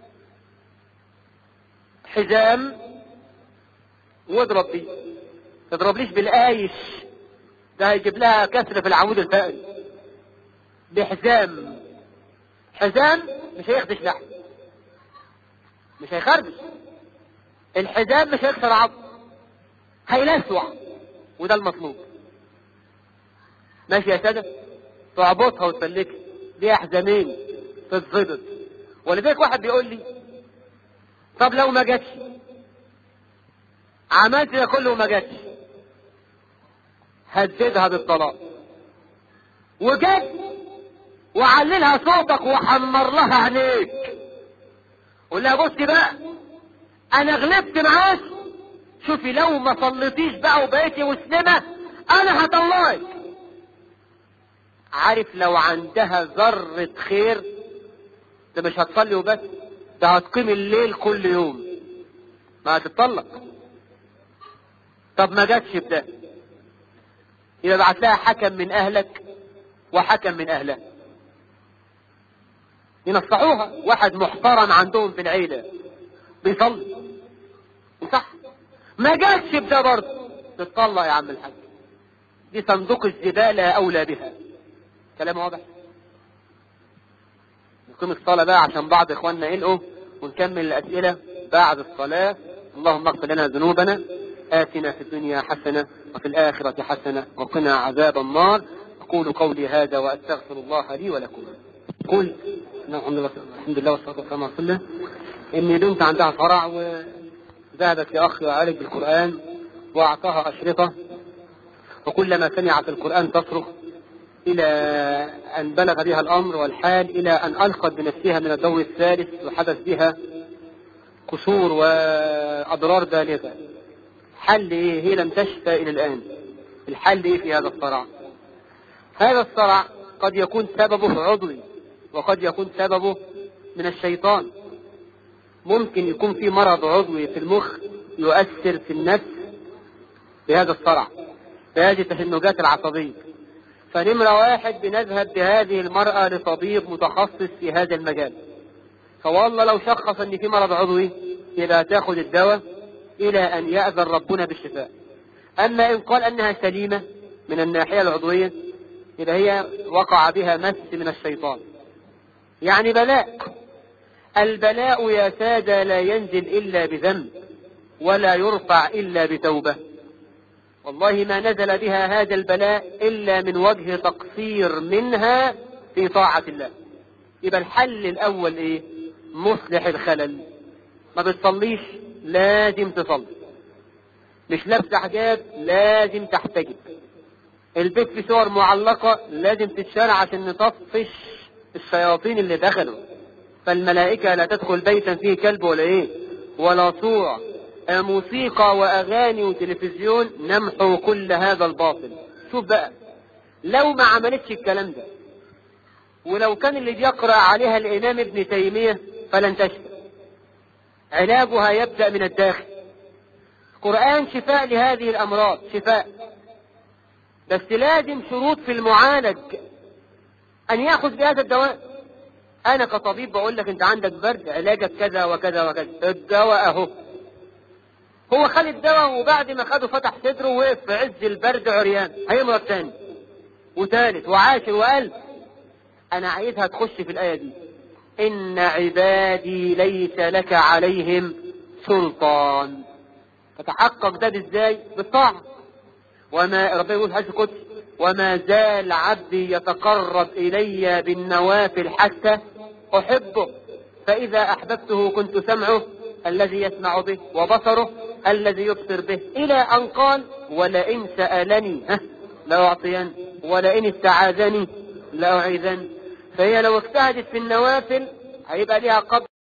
حزام واضرب بيه تضربليش بالايش ده هيجيب لها كسر في العمود الفقري بحزام حزام مش هيخدش لحم مش هيخربش الحزام مش هيكسر عظم هيلسوع وده المطلوب ماشي يا سادة تعبطها وتسلكها دي حزامين تتظبط ولذلك واحد بيقول لي طب لو ما جاتش عملت ده كله وما جاتش هددها بالطلاق وجت وعللها صوتك وحمر لها عينيك قول لها بصي بقى انا غلبت معاك شوفي لو ما صليتيش بقى وبقيتي مسلمة انا هطلعك عارف لو عندها ذرة خير ده مش هتصلي وبس ده هتقيم الليل كل يوم ما هتطلق طب ما جاتش بده يبقى بعت لها حكم من اهلك وحكم من اهلها ينصحوها واحد محترم عندهم في العيلة بيصلي صح ما جاتش بده برضه تتطلق يا عم الحاج دي صندوق الزبالة اولى بها كلام واضح نقيم الصلاة بقى عشان بعض اخواننا يلقوا ونكمل الاسئلة بعد الصلاة اللهم اغفر لنا ذنوبنا آتنا في الدنيا حسنة وفي الآخرة حسنة وقنا عذاب النار أقول قولي هذا وأستغفر الله لي ولكم قل الحمد لله الحمد لله والصلاة والسلام على رسول الله إني دمت عندها فرع وذهبت لأخ يعالج بالقرآن وأعطاها أشرطة وكلما سمعت القرآن تصرخ إلى أن بلغ بها الأمر والحال إلى أن ألقت بنفسها من الدور الثالث وحدث بها كسور وأضرار بالغة حل إيه هي لم تشفى إلى الآن الحل إيه في هذا الصرع هذا الصرع قد يكون سببه عضوي وقد يكون سببه من الشيطان ممكن يكون في مرض عضوي في المخ يؤثر في النفس بهذا الصرع بهذه التشنجات العصبية فنمرة واحد بنذهب بهذه المرأة لطبيب متخصص في هذا المجال فوالله لو شخص ان في مرض عضوي يبقى تاخد الدواء الى ان يأذن ربنا بالشفاء اما ان قال انها سليمة من الناحية العضوية يبقى هي وقع بها مس من الشيطان يعني بلاء البلاء يا سادة لا ينزل الا بذنب ولا يرفع الا بتوبة والله ما نزل بها هذا البلاء الا من وجه تقصير منها في طاعة الله يبقى الحل الاول ايه مصلح الخلل ما بتصليش لازم تصلي مش لابسه حجاب لازم تحتجب البيت في صور معلقة لازم تتشال عشان نطفش الشياطين اللي دخلوا فالملائكة لا تدخل بيتا فيه كلب ولا ايه ولا صورة موسيقى واغاني وتلفزيون نمحو كل هذا الباطل شوف بقى لو ما عملتش الكلام ده ولو كان اللي بيقرأ عليها الامام ابن تيمية فلن تشفى علاجها يبدأ من الداخل القرآن شفاء لهذه الأمراض شفاء بس لازم شروط في المعالج أن يأخذ بهذا الدواء أنا كطبيب بقول لك أنت عندك برد علاجك كذا وكذا وكذا الدواء أهو هو خد الدواء وبعد ما خده فتح صدره ووقف في عز البرد عريان هيمرض تاني وثالث وعاشر وألف أنا عايزها تخش في الآية دي إن عبادي ليس لك عليهم سلطان تتحقق ده ازاي بالطاعة وما ربنا يقول حديث القدس وما زال عبدي يتقرب إلي بالنوافل حتى أحبه فإذا أحببته كنت سمعه الذي يسمع به وبصره الذي يبصر به إلى أن قال ولئن سألني لأعطين ولئن استعاذني لأعيذن فهي لو اجتهدت في النوافل هيبقى ليها قدر